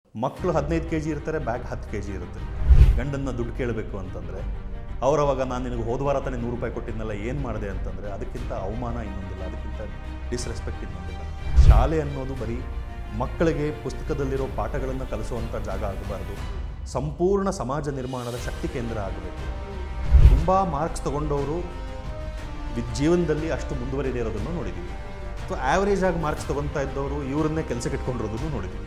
ಮಕ್ಕಳು ಹದಿನೈದು K G ಇರ್ತಾರೆ ಬ್ಯಾಗ್ ಹತ್ತು ಕೆ ಜಿ ಇರುತ್ತೆ ಗಂಡನ್ನ ದುಡ್ಡು ಕೇಳಬೇಕು ಅಂತಂದರೆ ಅವರವಾಗ ನಾನು ನಿನಗೆ ಹೋದ ವಾರ ತಾನೇ ನೂರು ರೂಪಾಯಿ ಕೊಟ್ಟಿದ್ನಲ್ಲ ಏನು ಮಾಡಿದೆ ಅಂತಂದರೆ ಅದಕ್ಕಿಂತ ಅವಮಾನ ಇನ್ನೊಂದಿಲ್ಲ ಅದಕ್ಕಿಂತ ಡಿಸ್ರೆಸ್ಪೆಕ್ಟ್ ಇನ್ನೊಂದಿಲ್ಲ ಶಾಲೆ ಅನ್ನೋದು ಬರೀ ಮಕ್ಕಳಿಗೆ ಪುಸ್ತಕದಲ್ಲಿರೋ ಪಾಠಗಳನ್ನು ಕಲಿಸುವಂಥ ಜಾಗ ಆಗಬಾರ್ದು ಸಂಪೂರ್ಣ ಸಮಾಜ ನಿರ್ಮಾಣದ ಶಕ್ತಿ ಕೇಂದ್ರ ಆಗಬೇಕು ತುಂಬ ಮಾರ್ಕ್ಸ್ ತಗೊಂಡವರು ವಿದ್ ಜೀವನದಲ್ಲಿ ಅಷ್ಟು ಮುಂದುವರಿದೇ ಇರೋದನ್ನು ನೋಡಿದ್ದೀವಿ ಸೊ ಆ್ಯಾವ್ರೇಜ್ ಆಗಿ ಮಾರ್ಕ್ಸ್ ತಗೊತಾ ಇದ್ದವರು ಇವರನ್ನೇ ಕೆಲಸಕ್ಕೆ ಇಟ್ಕೊಂಡಿರೋದನ್ನು ನೋಡಿದ್ದೀವಿ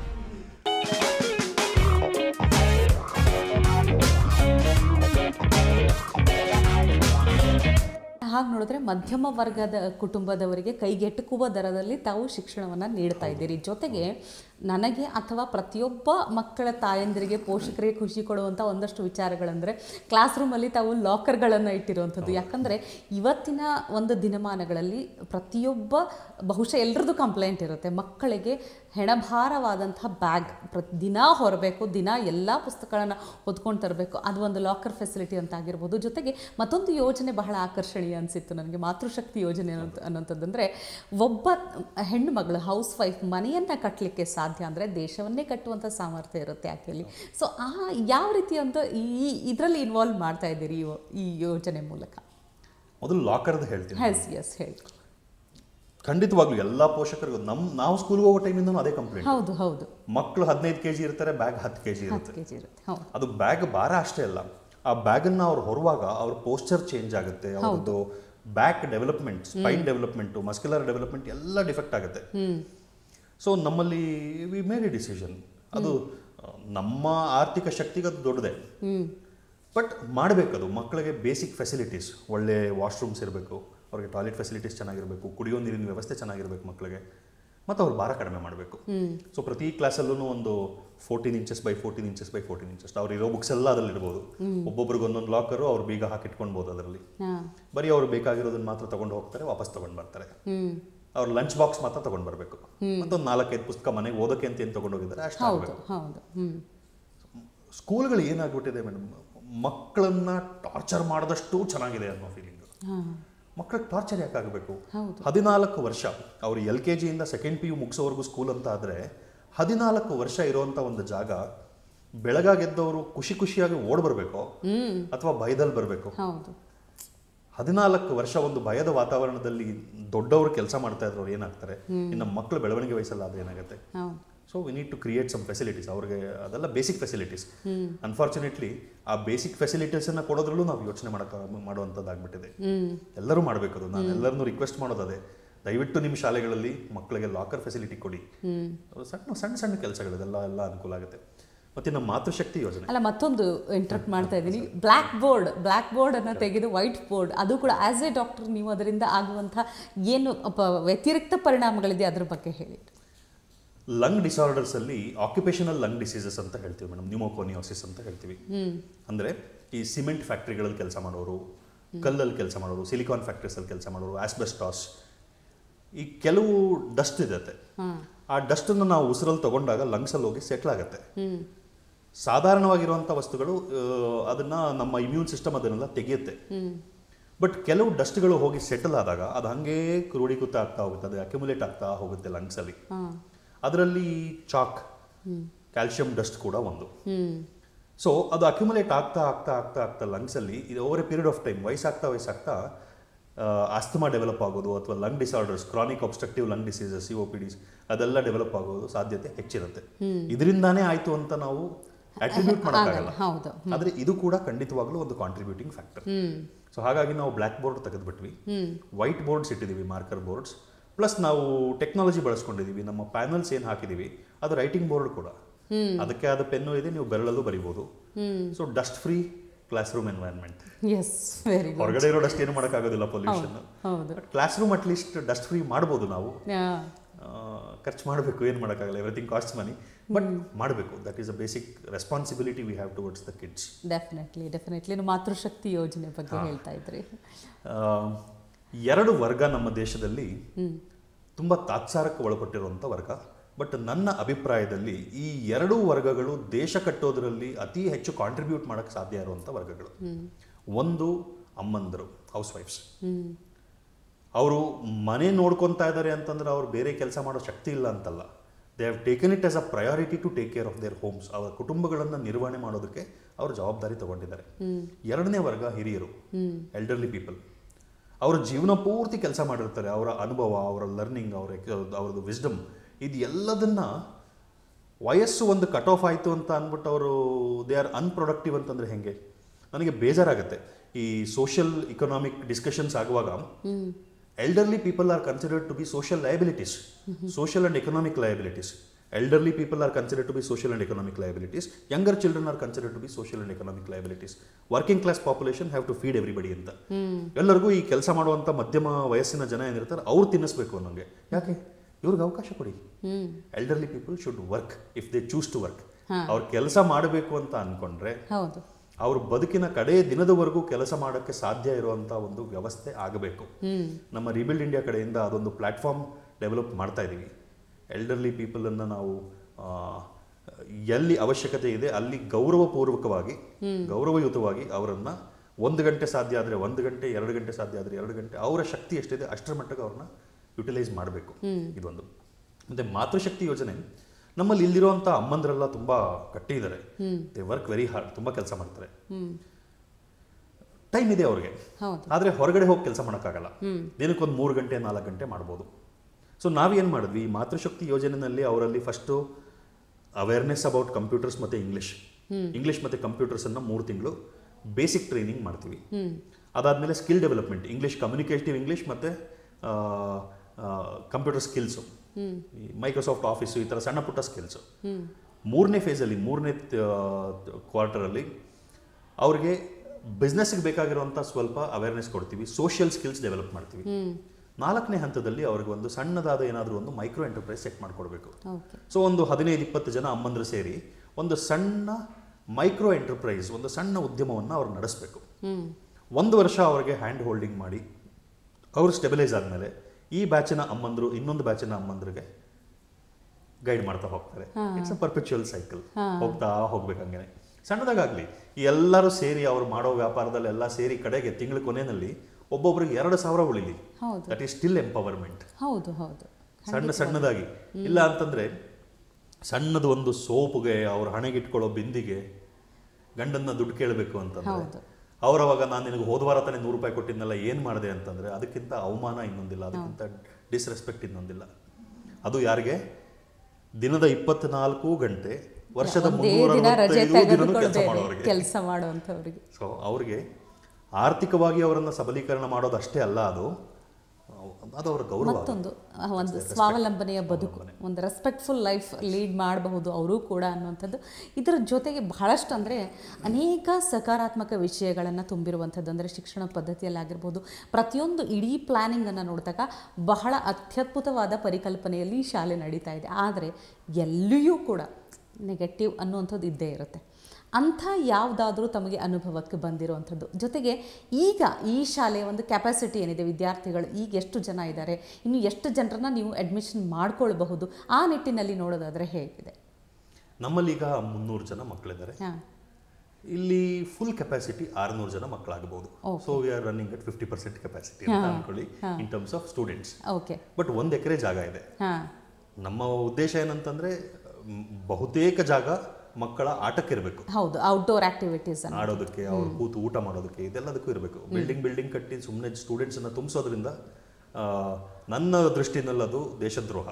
ಹಾಗೆ ನೋಡಿದ್ರೆ ಮಧ್ಯಮ ವರ್ಗದ ಕುಟುಂಬದವರಿಗೆ ಕೈಗೆಟುಕುವ ದರದಲ್ಲಿ ತಾವು ಶಿಕ್ಷಣವನ್ನು ನೀಡ್ತಾ ಇದ್ದೀರಿ ಜೊತೆಗೆ ನನಗೆ ಅಥವಾ ಪ್ರತಿಯೊಬ್ಬ ಮಕ್ಕಳ ತಾಯಂದಿರಿಗೆ ಪೋಷಕರಿಗೆ ಖುಷಿ ಕೊಡುವಂಥ ಒಂದಷ್ಟು ವಿಚಾರಗಳಂದರೆ ಕ್ಲಾಸ್ ರೂಮಲ್ಲಿ ತಾವು ಲಾಕರ್ಗಳನ್ನು ಇಟ್ಟಿರುವಂಥದ್ದು ಯಾಕಂದರೆ ಇವತ್ತಿನ ಒಂದು ದಿನಮಾನಗಳಲ್ಲಿ ಪ್ರತಿಯೊಬ್ಬ ಬಹುಶಃ ಎಲ್ರದ್ದು ಕಂಪ್ಲೇಂಟ್ ಇರುತ್ತೆ ಮಕ್ಕಳಿಗೆ ಹೆಣಭಾರವಾದಂಥ ಬ್ಯಾಗ್ ಪ್ರತಿ ದಿನ ಹೊರಬೇಕು ದಿನ ಎಲ್ಲ ಪುಸ್ತಕಗಳನ್ನು ಹೊತ್ಕೊಂಡು ತರಬೇಕು ಅದು ಒಂದು ಲಾಕರ್ ಫೆಸಿಲಿಟಿ ಅಂತ ಆಗಿರ್ಬೋದು ಜೊತೆಗೆ ಮತ್ತೊಂದು ಯೋಜನೆ ಬಹಳ ಆಕರ್ಷಣೀಯ ಅನಿಸಿತ್ತು ನನಗೆ ಮಾತೃಶಕ್ತಿ ಯೋಜನೆ ಅನ್ನೋಂಥ ಅನ್ನೋಂಥದ್ದಂದರೆ ಒಬ್ಬ ಹೆಣ್ಣು ಮಗಳು ಹೌಸ್ ವೈಫ್ ಮನೆಯನ್ನು ಕಟ್ಟಲಿಕ್ಕೆ ಸಾಧ್ಯ ಅಂದರೆ ದೇಶವನ್ನೇ ಕಟ್ಟುವಂಥ ಸಾಮರ್ಥ್ಯ ಇರುತ್ತೆ ಆ್ಯಕ್ಚುಲಿ ಸೊ ಆ ಯಾವ ರೀತಿ ಅಂತ ಈ ಇದರಲ್ಲಿ ಇನ್ವಾಲ್ವ್ ಮಾಡ್ತಾ ಇದ್ದೀರಿ ಈ- ಈ ಯೋಜನೆ ಮೂಲಕ ಮೊದಲು ಲಾಕರ್ದು ಹೇಳ್ತೀನಿ ಹೆಸ್ ಎಸ್ ಹೇಳಿ ಖಂಡಿತವಾಗ್ಲೂ ಎಲ್ಲ ಪೋಷಕರಿಗೂ ನಮ್ಮ ನಾವು ಸ್ಕೂಲ್ಗೆ ಹೋಗೋ ಟೈಮಿಂದನೂ ಅದೇ ಕಂಪ್ಲೇಂಟ್ ಹೌದು ಹೌದು ಮಕ್ಕಳು ಹದಿನೈದು ಕೆ ಜಿ ಇರ್ತಾರೆ ಬ್ಯಾಗ್ ಹತ್ತು ಕೆ ಜಿ ಹತ್ತು ಇರುತ್ತೆ ಕೆ ಜಿ ಇರುತ್ತೆ ಹೌದು ಅದು ಬ್ಯಾಗ್ ಭಾರ ಅಷ್ಟೇ ಅಲ್ಲ ಆ ಬ್ಯಾಗನ್ನು ಅವ್ರು ಹೊರುವಾಗ ಅವ್ರ ಪೋಸ್ಚರ್ ಚೇಂಜ್ ಆಗುತ್ತೆ ಅವ್ರದ್ದು back development spine development muscular development ಎಲ್ಲ ಡಿಫೆಕ್ಟ್ ಆಗುತ್ತೆ ಸೊ ನಮ್ಮಲ್ಲಿ ವಿ ಮೇಡ್ ಎ ಡಿಸಿಷನ್ ಅದು ಆ, ನಮ್ಮ ಆರ್ಥಿಕ ಶಕ್ತಿಗೆ ಅದು ದೊಡ್ಡದೇ ಬಟ್ ಮಾಡಬೇಕದು ಮಕ್ಕಳಿಗೆ ಬೇಸಿಕ್ ಫೆಸಿಲಿಟೀಸ್ ಒಳ್ಳೆ ವಾಶ್ರೂಮ್ಸ್ ಇರಬೇಕು ಅವ್ರಿಗೆ ಟಾಯ್ಲೆಟ್ ಫೆಸಿಲಿಟೀಸ್ ಚೆನ್ನಾಗಿರಬೇಕು ಕುಡಿಯೋ ನೀರಿನ ವ್ಯವಸ್ಥೆ ಚೆನ್ನಾಗಿರಬೇಕು ಮಕ್ಕಳಿಗೆ ಮತ್ತು ಅವ್ರು ಭಾರ ಕಡಿಮೆ ಮಾಡಬೇಕು ಸೊ ಪ್ರತಿ ಕ್ಲಾಸಲ್ಲೂ ಒಂದು fourteen inches by fourteen inches by fourteen inches ಅವ್ರು ಇರೋ ಬುಕ್ಸ್ ಎಲ್ಲ ಅದರಲ್ಲಿ ಇರ್ಬೋದು ಒಬ್ಬೊಬ್ರಿಗೆ ಒಂದೊಂದು ಲಾಕರು ಅವ್ರು ಬೀಗ ಹಾಕಿಟ್ಕೊಳ್ಬೋದು ಅದರಲ್ಲಿ ಹಾಂ ಬರೀ ಅವ್ರು ಬೇಕಾಗಿರೋದನ್ನ ಮಾತ್ರ ತಗೊಂಡು ಹೋಗ್ತಾರೆ ವಾಪಸ್ ತಗೊಂಡು ಬರ್ತಾರೆ ಹ್ಞೂ ಅವ್ರ ಲಂಚ್ ಬಾಕ್ಸ್ ಮಾತ್ರ ತಗೊಂಡು ಬರಬೇಕು ಮತ್ತೊಂದು ನಾಲ್ಕೈದು ಪುಸ್ತಕ ಮನೆಗೆ ಓದೋಕೆ ಅಂತ ಏನು ತಗೊಂಡು ಹೋಗಿದ್ದಾರೆ ಅಷ್ಟು ಹೌದು ಆಗಬೇಕು ಹೌದು ಹ್ಞೂ ಸ್ಕೂಲ್ಗಳು ಏನಾಗ್ಬಿಟ್ಟಿದೆ ಮೇಡಮ್ ಮಕ್ಕಳನ್ನ ಟಾರ್ಚರ್ ಮಾಡಿದಷ್ಟು ಚೆನ್ನಾಗಿದೆ ಅನ್ನೋ ಫೀಲಿಂಗ್ ಹಾಂ ಮಕ್ಕಳಿಗೆ ಟಾರ್ಚರ್ ಯಾಕಾಗಬೇಕು ಹೌದು ಹದಿನಾಲ್ಕು ವರ್ಷ ಅವರು ಎಲ್ ಕೆ ಜಿಯಿಂದ ಸೆಕೆಂಡ್ ಪಿ ಯು ಮುಗಿಸೋವರೆಗೂ ಸ್ಕೂಲ್ ಅಂತ ಆದರೆ ಹದಿನಾಲ್ಕು ವರ್ಷ ಇರುವಂಥ ಒಂದು ಜಾಗ ಬೆಳಗಾಗೆದ್ದವರು ಖುಷಿ ಖುಷಿಯಾಗಿ ಓಡ್ ಬರಬೇಕು ಹ್ಞೂ ಅಥವಾ ಭಯದಲ್ಲಿ ಬರಬೇಕು ಹೌದು ಹದಿನಾಲ್ಕು ವರ್ಷ ಒಂದು ಭಯದ ವಾತಾವರಣದಲ್ಲಿ ದೊಡ್ಡವರು ಕೆಲಸ ಮಾಡ್ತಾ ಇದ್ರು ಅವ್ರು ಏನಾಗ್ತಾರೆ ಇನ್ನು ಮಕ್ಕಳು ಬೆಳವಣಿಗೆ ವಯಸ್ಸಲ್ಲ ಅದು ಏನಾಗುತ್ತೆ ಹೌದು so we need to create some facilities ಅವ್ರಿಗೆ ಅದೆಲ್ಲ ಬೇಸಿಕ್ ಫೆಸಿಲಿಟೀಸ್ ಅನ್ಫಾರ್ಚುನೇಟ್ಲಿ ಆ ಬೇಸಿಕ್ ಫೆಸಿಲಿಟೀಸನ್ನು ಕೊಡೋದ್ರಲ್ಲೂ ನಾವು ಯೋಚನೆ ಮಾಡಕ ಮಾಡುವಂಥದ್ದಾಗ್ಬಿಟ್ಟಿದೆ ಹ್ಞೂ ಎಲ್ಲರೂ ಮಾಡಬೇಕದು ನಾನು ಎಲ್ಲರನ್ನೂ ರಿಕ್ವೆಸ್ಟ್ ಮಾಡೋದದೇ ದಯವಿಟ್ಟು ನಿಮ್ಮ ಶಾಲೆಗಳಲ್ಲಿ ಮಕ್ಕಳಿಗೆ ಲಾಕರ್ ಫೆಸಿಲಿಟಿ ಕೊಡಿ ಅದು ಸಣ್ಣ ಸಣ್ಣ ಸಣ್ಣ ಕೆಲಸಗಳಿದೆಲ್ಲ ಎಲ್ಲ ಅನುಕೂಲ ಆಗುತ್ತೆ ಮತ್ತು ನಮ್ಮ ಮಾತೃಶಕ್ತಿ ಯೋಜನೆ ಅಲ್ಲ ಮತ್ತೊಂದು ಇಂಟ್ರಪ್ಟ್ ಮಾಡ್ತಾ ಇದ್ದೀನಿ ಬ್ಲ್ಯಾಕ್ ಬೋರ್ಡ್ ಬ್ಲ್ಯಾಕ್ ಬೋರ್ಡ್ ಅನ್ನು ತೆಗೆದು ವೈಟ್ ಬೋರ್ಡ್ ಅದು ಕೂಡ ಆಸ್ ಎ ಡಾಕ್ಟರ್ ನೀವು ಅದರಿಂದ ಆಗುವಂಥ ಏನು ಪ- ವ್ಯತಿರಿಕ್ತ ಪರಿಣಾಮಗಳಿದೆ ಅದ್ರ ಬಗ್ಗೆ ಹೇಳಿ ಲಂಗ್ ಡಿಸಾರ್ಡರ್ಸ್ ಅಲ್ಲಿ ಆಕ್ಯುಪೇಷನಲ್ ಲಂಗ್ ಡಿಸೀಸಸ್ ಅಂತ ಹೇಳ್ತೀವಿ ಮೇಡಮ್ ನ್ಯೂಮೋಕೋನಿಯೋಸಿಸ್ ಅಂತ ಹೇಳ್ತೀವಿ ಅಂದ್ರೆ ಈ ಸಿಮೆಂಟ್ ಫ್ಯಾಕ್ಟ್ರಿಗಳಲ್ಲಿ ಕೆಲಸ ಮಾಡೋರು ಕಲ್ಲಲ್ಲಿ ಕೆಲಸ ಮಾಡೋರು ಸಿಲಿಕಾನ್ ಫ್ಯಾಕ್ಟ್ರೀಸಲ್ಲಿ ಕೆಲಸ ಮಾಡೋರು ಆಸ್ಬೆಸ್ಟಾಸ್ ಈ ಕೆಲವು ಡಸ್ಟ್ ಇರುತ್ತೆ ಹಾಂ ಆ ಡಸ್ಟನ್ನು ನಾವು ಉಸಿರಲ್ಲಿ ತಗೊಂಡಾಗ ಲಂಗ್ಸಲ್ಲಿ ಹೋಗಿ ಸೆಟ್ಲ್ ಆಗುತ್ತೆ ಹ್ಞೂ ಸಾಧಾರಣವಾಗಿರುವಂಥ ವಸ್ತುಗಳು ಆ, ಅದನ್ನ ನಮ್ಮ ಇಮ್ಯೂನ್ ಸಿಸ್ಟಮ್ ಅದನ್ನೆಲ್ಲ ತೆಗೆಯುತ್ತೆ ಬಟ್ ಕೆಲವು ಡಸ್ಟ್ಗಳು ಹೋಗಿ ಸೆಟಲ್ ಆದಾಗ ಅದು ಹಂಗೆ ಕ್ರೋಢೀಕೃತ ಆಗ್ತಾ ಹೋಗುತ್ತೆ ಅದು ಅಕ್ಯುಮುಲೇಟ್ ಆಗ್ತಾ ಹೋಗುತ್ತೆ ಲಂಗ್ಸಲ್ಲಿ ಹಾಂ ಅದರಲ್ಲಿ ಚಾಕ್ ಕ್ಯಾಲ್ಶಿಯಂ ಡಸ್ಟ್ ಕೂಡ ಒಂದು ಹ್ಞೂ ಸೊ ಅದು ಅಕ್ಯುಮುಲೇಟ್ ಆಗ್ತಾ ಆಗ್ತಾ ಆಗ್ತಾ ಆಗ್ತಾ ಲಂಗ್ಸಲ್ಲಿ ಇದು over a period of time ವಯಸ್ಸಾಗ್ತಾ ವಯಸ್ಸಾಗ್ತಾ ಆಸ್ತಮಾ ಡೆವಲಪ್ ಆಗೋದು ಅಥವಾ lung disorders chronic obstructive lung diseases C O P Ds ಅದೆಲ್ಲ ಡೆವಲಪ್ ಆಗೋದು ಸಾಧ್ಯತೆ ಹೆಚ್ಚಿರುತ್ತೆ ಇದರಿಂದಾನೇ ಆಯಿತು ಅಂತ ನಾವು ಅಟ್ರಿಬ್ಯೂಟ್ ಮಾಡೋಕ್ಕಾಗಲ್ಲ ಹೌದು ಆದರೆ ಇದು ಕೂಡ ಖಂಡಿತವಾಗ್ಲೂ ಒಂದು ಕಾಂಟ್ರಿಬ್ಯೂಟಿಂಗ್ ಫ್ಯಾಕ್ಟರ್ ಹ್ಞೂ ಸೊ ಹಾಗಾಗಿ ನಾವು ಬ್ಲ್ಯಾಕ್ ಬೋರ್ಡ್ ತೆಗೆದುಬಿಟ್ವಿ ಹ್ಞೂ ವೈಟ್ ಬೋರ್ಡ್ಸ್ ಇಟ್ಟಿದ್ದೀವಿ ಮಾರ್ಕರ್ ಬೋರ್ಡ್ಸ್ ಪ್ಲಸ್ ನಾವು ಟೆಕ್ನಾಲಜಿ ಬಳಸ್ಕೊಂಡಿದ್ದೀವಿ ನಮ್ಮ ಪ್ಯಾನಲ್ಸ್ ಏನು ಹಾಕಿದ್ದೀವಿ ಅದು ರೈಟಿಂಗ್ ಬೋರ್ಡ್ ಕೂಡ ಅದಕ್ಕೆ ಆದ ಪೆನ್ನು ಇದೆ ನೀವು ಬೆರಳಲ್ಲೂ ಬರಿಬೋದು so dust free class room environment yes very good ಹೊರಗಡೆ ಇರೋ ಡಸ್ಟ್ ಏನು ಮಾಡೋಕ್ಕಾಗೋದಿಲ್ಲ ಪೊಲ್ಯೂಷನ್ ಹೌದು but class room at least dust free ಮಾಡ್ಬೋದು ನಾವು ಹಾಂ ಖರ್ಚು ಮಾಡಬೇಕು ಏನು ಮಾಡೋಕ್ಕಾಗಲ್ಲ ಎವ್ರಿಥಿಂಗ್ ಕಾಸ್ಟ್ ಮನಿ ಬಟ್ ಮಾಡಬೇಕು that is a basic responsibility we have towards the kids definitely definitely ನೀವು ಮಾತೃಶಕ್ತಿ ಯೋಜನೆ ಬಗ್ಗೆ ಹೇಳ್ತಾ ಇದ್ರಿ ಆ, ಎರಡು ವರ್ಗ ನಮ್ಮ ದೇಶದಲ್ಲಿ ತುಂಬ ತಾತ್ಸಾರಕ್ಕೆ ಒಳಪಟ್ಟಿರುವಂಥ ವರ್ಗ ಬಟ್ ನನ್ನ ಅಭಿಪ್ರಾಯದಲ್ಲಿ ಈ ಎರಡೂ ವರ್ಗಗಳು ದೇಶ ಕಟ್ಟೋದ್ರಲ್ಲಿ ಅತಿ ಹೆಚ್ಚು ಕಾಂಟ್ರಿಬ್ಯೂಟ್ ಮಾಡೋಕ್ಕೆ ಸಾಧ್ಯ ಇರುವಂಥ ವರ್ಗಗಳು ಒಂದು ಅಮ್ಮಂದರು ಹೌಸ್ ವೈಫ್ಸ್ ಅವರು ಮನೆ ನೋಡ್ಕೊತಾ ಇದ್ದಾರೆ ಅಂತಂದ್ರೆ ಅವ್ರು ಬೇರೆ ಕೆಲಸ ಮಾಡೋ ಶಕ್ತಿ ಇಲ್ಲ ಅಂತಲ್ಲ they have taken it as a priority to take care of their homes ಅವರ ಕುಟುಂಬಗಳನ್ನು ನಿರ್ವಹಣೆ ಮಾಡೋದಕ್ಕೆ ಅವರು ಜವಾಬ್ದಾರಿ ತಗೊಂಡಿದ್ದಾರೆ ಎರಡನೇ ವರ್ಗ ಹಿರಿಯರು ಎಲ್ಡರ್ಲಿ ಪೀಪಲ್ ಅವರ ಜೀವನ ಪೂರ್ತಿ ಕೆಲಸ ಮಾಡಿರ್ತಾರೆ ಅವರ ಅನುಭವ ಅವರ ಲರ್ನಿಂಗ್ ಅವರ ಅವ್ರದ್ದು ವಿಸ್ಡಮ್ ಇದು ಎಲ್ಲದನ್ನ ವಯಸ್ಸು ಒಂದು ಕಟ್ ಆಫ್ ಆಯಿತು ಅಂತ ಅಂದ್ಬಿಟ್ಟು ಅವರು ದೇ ಆರ್ ಅನ್ಪ್ರೊಡಕ್ಟಿವ್ ಅಂತಂದ್ರೆ ಹೆಂಗೆ ನನಗೆ ಬೇಜಾರಾಗುತ್ತೆ ಈ ಸೋಷಿಯಲ್ ಇಕನಾಮಿಕ್ ಡಿಸ್ಕಷನ್ಸ್ ಆಗುವಾಗ elderly people are considered to be social liabilities social and economic liabilities elderly people are considered to be social and economic liabilities younger children are considered to be social and economic liabilities working class population have to feed everybody ಅಂತ ಎಲ್ಲರಿಗೂ ಈ ಕೆಲಸ ಮಾಡುವಂಥ ಮಧ್ಯಮ ವಯಸ್ಸಿನ ಜನ ಏನಿರ್ತಾರೆ ಅವ್ರು ತಿನ್ನಿಸ್ಬೇಕು ಅನ್ನೋಂಗೆ ಯಾಕೆ ಇವ್ರಿಗೆ ಅವಕಾಶ ಕೊಡಿ elderly people should work if they choose to work ಅವ್ರು ಕೆಲಸ ಮಾಡಬೇಕು ಅಂತ ಅನ್ಕೊಂಡ್ರೆ ಹೌದು ಅವ್ರ ಬದುಕಿನ ಕಡೆ ದಿನದವರೆಗೂ ಕೆಲಸ ಮಾಡೋಕ್ಕೆ ಸಾಧ್ಯ ಇರುವಂಥ ಒಂದು ವ್ಯವಸ್ಥೆ ಆಗಬೇಕು ನಮ್ಮ ರಿಬಿಲ್ಡ್ ಇಂಡಿಯಾ ಕಡೆಯಿಂದ ಅದೊಂದು ಪ್ಲಾಟ್ಫಾರ್ಮ್ ಡೆವಲಪ್ ಮಾಡ್ತಾ ಇದ್ದೀವಿ ಎಲ್ಡರ್ಲಿ ಪೀಪಲನ್ನು ನಾವು ಆ, ಎಲ್ಲಿ ಅವಶ್ಯಕತೆ ಇದೆ ಅಲ್ಲಿ ಗೌರವಪೂರ್ವಕವಾಗಿ ಗೌರವಯುತವಾಗಿ ಅವರನ್ನ ಒಂದು ಗಂಟೆ ಸಾಧ್ಯ ಆದರೆ ಒಂದು ಗಂಟೆ ಎರಡು ಗಂಟೆ ಸಾಧ್ಯ ಆದರೆ ಎರಡು ಗಂಟೆ ಅವರ ಶಕ್ತಿ ಎಷ್ಟಿದೆ ಅಷ್ಟರ ಮಟ್ಟಿಗೆ ಅವ್ರನ್ನ ಯುಟಿಲೈಸ್ ಮಾಡಬೇಕು ಇದೊಂದು ಮತ್ತೆ ಮಾತೃಶಕ್ತಿ ಯೋಜನೆ ನಮ್ಮಲ್ಲಿ ಇಲ್ಲಿರುವಂಥ ಅಮ್ಮಂದ್ರೆಲ್ಲ ತುಂಬಾ ಗಟ್ಟಿ ಇದ್ದಾರೆ ದೇ ವರ್ಕ್ ವೆರಿ ಹಾರ್ಡ್ ತುಂಬಾ ಕೆಲಸ ಮಾಡ್ತಾರೆ ಟೈಮ್ ಇದೆ ಅವ್ರಿಗೆ ಹೌದು ಆದರೆ ಹೊರಗಡೆ ಹೋಗಿ ಕೆಲಸ ಮಾಡೋಕ್ಕಾಗಲ್ಲ ದಿನಕ್ಕೊಂದು ಮೂರು ಗಂಟೆ ನಾಲ್ಕು ಗಂಟೆ ಮಾಡ್ಬೋದು ಸೊ ನಾವೇನು ಮಾಡಿದ್ವಿ ಈ ಮಾತೃಶಕ್ತಿ ಯೋಜನೆಯಲ್ಲಿ ಅವರಲ್ಲಿ ಫಸ್ಟು ಅವೇರ್ನೆಸ್ ಅಬೌಟ್ ಕಂಪ್ಯೂಟರ್ಸ್ ಮತ್ತು ಇಂಗ್ಲೀಷ್ ಇಂಗ್ಲೀಷ್ ಮತ್ತು ಕಂಪ್ಯೂಟರ್ಸನ್ನು ಮೂರು ತಿಂಗಳು ಬೇಸಿಕ್ ಟ್ರೈನಿಂಗ್ ಮಾಡ್ತೀವಿ ಅದಾದಮೇಲೆ skill development English communicative English ಮತ್ತು ಕಂಪ್ಯೂಟರ್ ಸ್ಕಿಲ್ಸು ಈ ಮೈಕ್ರೋಸಾಫ್ಟ್ ಆಫೀಸು ಈ ಥರ ಸಣ್ಣ ಪುಟ್ಟ ಸ್ಕಿಲ್ಸು ಮೂರನೇ ಫೇಸಲ್ಲಿ ಮೂರನೇ ಕ್ವಾರ್ಟರಲ್ಲಿ ಅವ್ರಿಗೆ ಬಿಸ್ನೆಸ್ಗೆ ಬೇಕಾಗಿರುವಂಥ ಸ್ವಲ್ಪ ಅವೇರ್ನೆಸ್ ಕೊಡ್ತೀವಿ ಸೋಷಿಯಲ್ ಸ್ಕಿಲ್ಸ್ ಡೆವಲಪ್ ಮಾಡ್ತೀವಿ ನಾಲ್ಕನೇ ಹಂತದಲ್ಲಿ ಅವ್ರಿಗೆ ಒಂದು ಸಣ್ಣದಾದ ಏನಾದರೂ ಒಂದು ಮೈಕ್ರೋ ಎಂಟರ್ಪ್ರೈಸ್ ಸೆಟ್ ಮಾಡಿಕೊಡ್ಬೇಕು ಓಕೆ ಸೊ ಒಂದು ಹದಿನೈದು ಇಪ್ಪತ್ತು ಜನ ಅಮ್ಮಂದ್ರು ಸೇರಿ ಒಂದು ಸಣ್ಣ ಮೈಕ್ರೋ ಎಂಟರ್ಪ್ರೈಸ್ ಒಂದು ಸಣ್ಣ ಉದ್ಯಮವನ್ನು ಅವ್ರು ನಡೆಸಬೇಕು ಒಂದು ವರ್ಷ ಅವ್ರಿಗೆ ಹ್ಯಾಂಡ್ ಹೋಲ್ಡಿಂಗ್ ಮಾಡಿ ಅವರು ಸ್ಟೆಬಿಲೈಸ್ ಆದಮೇಲೆ ಈ ಬ್ಯಾಚಿನ ಅಮ್ಮಂದ್ರು ಇನ್ನೊಂದು ಬ್ಯಾಚಿನ ಅಮ್ಮಂದ್ರಿಗೆ ಗೈಡ್ ಮಾಡ್ತಾ ಹೋಗ್ತಾರೆ ಇಟ್ಸ್ ಅ ಪರ್ಪೆಚುವಲ್ ಸೈಕಲ್ ಹೋಗ್ತಾ ಹೋಗ್ಬೇಕು ಹಂಗೇನೆ ಸಣ್ಣದಾಗಲಿ ಎಲ್ಲರೂ ಸೇರಿ ಅವ್ರು ಮಾಡೋ ವ್ಯಾಪಾರದಲ್ಲಿ ಎಲ್ಲ ಸೇರಿ ಕಡೆಗೆ ತಿಂಗಳ ಕೊನೆಯಲ್ಲಿ ಒಬ್ಬೊಬ್ರಿಗೆ ಎರಡು ಸಾವಿರ ಉಳಿಲಿ ಹೌದು ದಟ್ ಈಸ್ ಸ್ಟಿಲ್ ಎಂಪವರ್ಮೆಂಟ್ ಹೌದು ಹೌದು ಸಣ್ಣ ಸಣ್ಣದಾಗಿ ಇಲ್ಲ ಅಂತಂದ್ರೆ ಸಣ್ಣದು ಒಂದು ಸೋಪ್ಗೆ ಅವ್ರ ಹಣೆಗಿಟ್ಕೊಳ್ಳೋ ಬಿಂದಿಗೆ ಗಂಡನ್ನ ದುಡ್ಡು ಕೇಳಬೇಕು ಅಂತಂದ್ರೆ ಹೌದು. ಅವ್ರವಾಗ ನಾನು ನಿನಗೆ ಹೋದ ವಾರ ತಾನೇ ನೂರು ರೂಪಾಯಿ ಕೊಟ್ಟಿದ್ನಲ್ಲ ಏನು ಮಾಡಿದೆ ಅಂತಂದ್ರೆ ಅದಕ್ಕಿಂತ ಅವಮಾನ ಇನ್ನೊಂದಿಲ್ಲ ಅದಕ್ಕಿಂತ ಡಿಸ್ರೆಸ್ಪೆಕ್ಟ್ ಇನ್ನೊಂದಿಲ್ಲ ಅದು ಯಾರಿಗೆ ದಿನದ ಇಪ್ಪತ್ನಾಲ್ಕು ಗಂಟೆ ವರ್ಷದ ಒಂದೇ ಮುನ್ನೂರ ದಿನ ರಜೆ ಅರವತ್ತೈದು ದಿನನೂ ಕೆಲಸ ತೆಗೆದುಕೊಳ್ಳದೆ ಮಾಡೋರಿಗೆ ಕೆಲಸ ಮಾಡುವಂಥವ್ರಿಗೆ ಸೊ ಅವ್ರಿಗೆ ಆರ್ಥಿಕವಾಗಿ ಅವರನ್ನು ಸಬಲೀಕರಣ ಮಾಡೋದು ಅಷ್ಟೇ ಅಲ್ಲ ಅದು ಅದು ಅವರ ಗೌರವ ಅದು. ಮತ್ತೊಂದು ಆ, ಒಂದು ಸ್ವಾವಲಂಬನೆಯ ಬದುಕು ಒಂದು ರೆಸ್ಪೆಕ್ಟ್ಫುಲ್ ಲೈಫ್ ಲೀಡ್ ಮಾಡಬಹುದು ಅವರು ಕೂಡ ಅನ್ನುವಂಥದ್ದು ಇದರ ಜೊತೆಗೆ ಬಹಳಷ್ಟು ಅಂದರೆ ಅನೇಕ ಸಕಾರಾತ್ಮಕ ವಿಷಯಗಳನ್ನು ತುಂಬಿರುವಂಥದ್ದು ಅಂದರೆ ಶಿಕ್ಷಣ ಪದ್ಧತಿಯಲ್ಲಾಗಿರ್ಬೋದು ಪ್ರತಿಯೊಂದು ಇಡೀ ಪ್ಲ್ಯಾನಿಂಗನ್ನು ನೋಡಿದಾಗ ಬಹಳ ಅತ್ಯದ್ಭುತವಾದ ಪರಿಕಲ್ಪನೆಯಲ್ಲಿ ಈ ಶಾಲೆ ನಡೀತಾ ಇದೆ ಆದರೆ ಎಲ್ಲಿಯೂ ಕೂಡ ನೆಗೆಟಿವ್ ಅನ್ನುವಂಥದ್ದು ಇದ್ದೇ ಇರುತ್ತೆ ಅಂಥ ಯಾವುದಾದ್ರೂ ತಮಗೆ ಅನುಭವಕ್ಕೆ ಬಂದಿರುವಂಥದ್ದು ಜೊತೆಗೆ ಈಗ ಈ ಶಾಲೆಯ ಒಂದು ಕೆಪಾಸಿಟಿ ಏನಿದೆ ವಿದ್ಯಾರ್ಥಿಗಳು ಈಗ ಎಷ್ಟು ಜನ ಇದ್ದಾರೆ ಇನ್ನು ಎಷ್ಟು ಜನರನ್ನ ನೀವು ಅಡ್ಮಿಷನ್ ಮಾಡ್ಕೊಳ್ಬಹುದು ಆ ನಿಟ್ಟಿನಲ್ಲಿ ನೋಡೋದಾದರೆ ಹೇಗಿದೆ ನಮ್ಮಲ್ಲಿ ಈಗ ಮುನ್ನೂರು ಜನ ಮಕ್ಕಳಿದ್ದಾರೆ ಹಾಂ ಇಲ್ಲಿ ಫುಲ್ ಕೆಪಾಸಿಟಿ ಆರುನೂರು ಜನ ಮಕ್ಕಳಾಗಬಹುದು so we are running at fifty percent capacity ಅಂತ ಅನ್ಕೊಳ್ಳಿ in terms of students okay but ಒಂದು ಎಕರೆ ಜಾಗ ಇದೆ ಹಾಂ ನಮ್ಮ ಉದ್ದೇಶ ಏನಂತಂದ್ರೆ ಮ್, ಬಹುತೇಕ ಜಾಗ ಮಕ್ಕಳ ಆಟಕ್ಕೆ ಇರಬೇಕು ಹೌದು ಔಟ್ಡೋರ್ ಆಕ್ಟಿವಿಟೀಸ್ ಅನ್ನು ಆಡೋದಕ್ಕೆ ಅವ್ರು ಕೂತು ಊಟ ಮಾಡೋದಕ್ಕೆ ಇದೆಲ್ಲದಕ್ಕೂ ಇರಬೇಕು ಬಿಲ್ಡಿಂಗ್ ಬಿಲ್ಡಿಂಗ್ ಕಟ್ಟಿ ಸುಮ್ಮನೆ ಸ್ಟೂಡೆಂಟ್ಸನ್ನು ತುಂಬಿಸೋದ್ರಿಂದ ಆ, ನನ್ನ ದೃಷ್ಟಿನಲ್ಲಿ ಅದು ದೇಶದ್ರೋಹ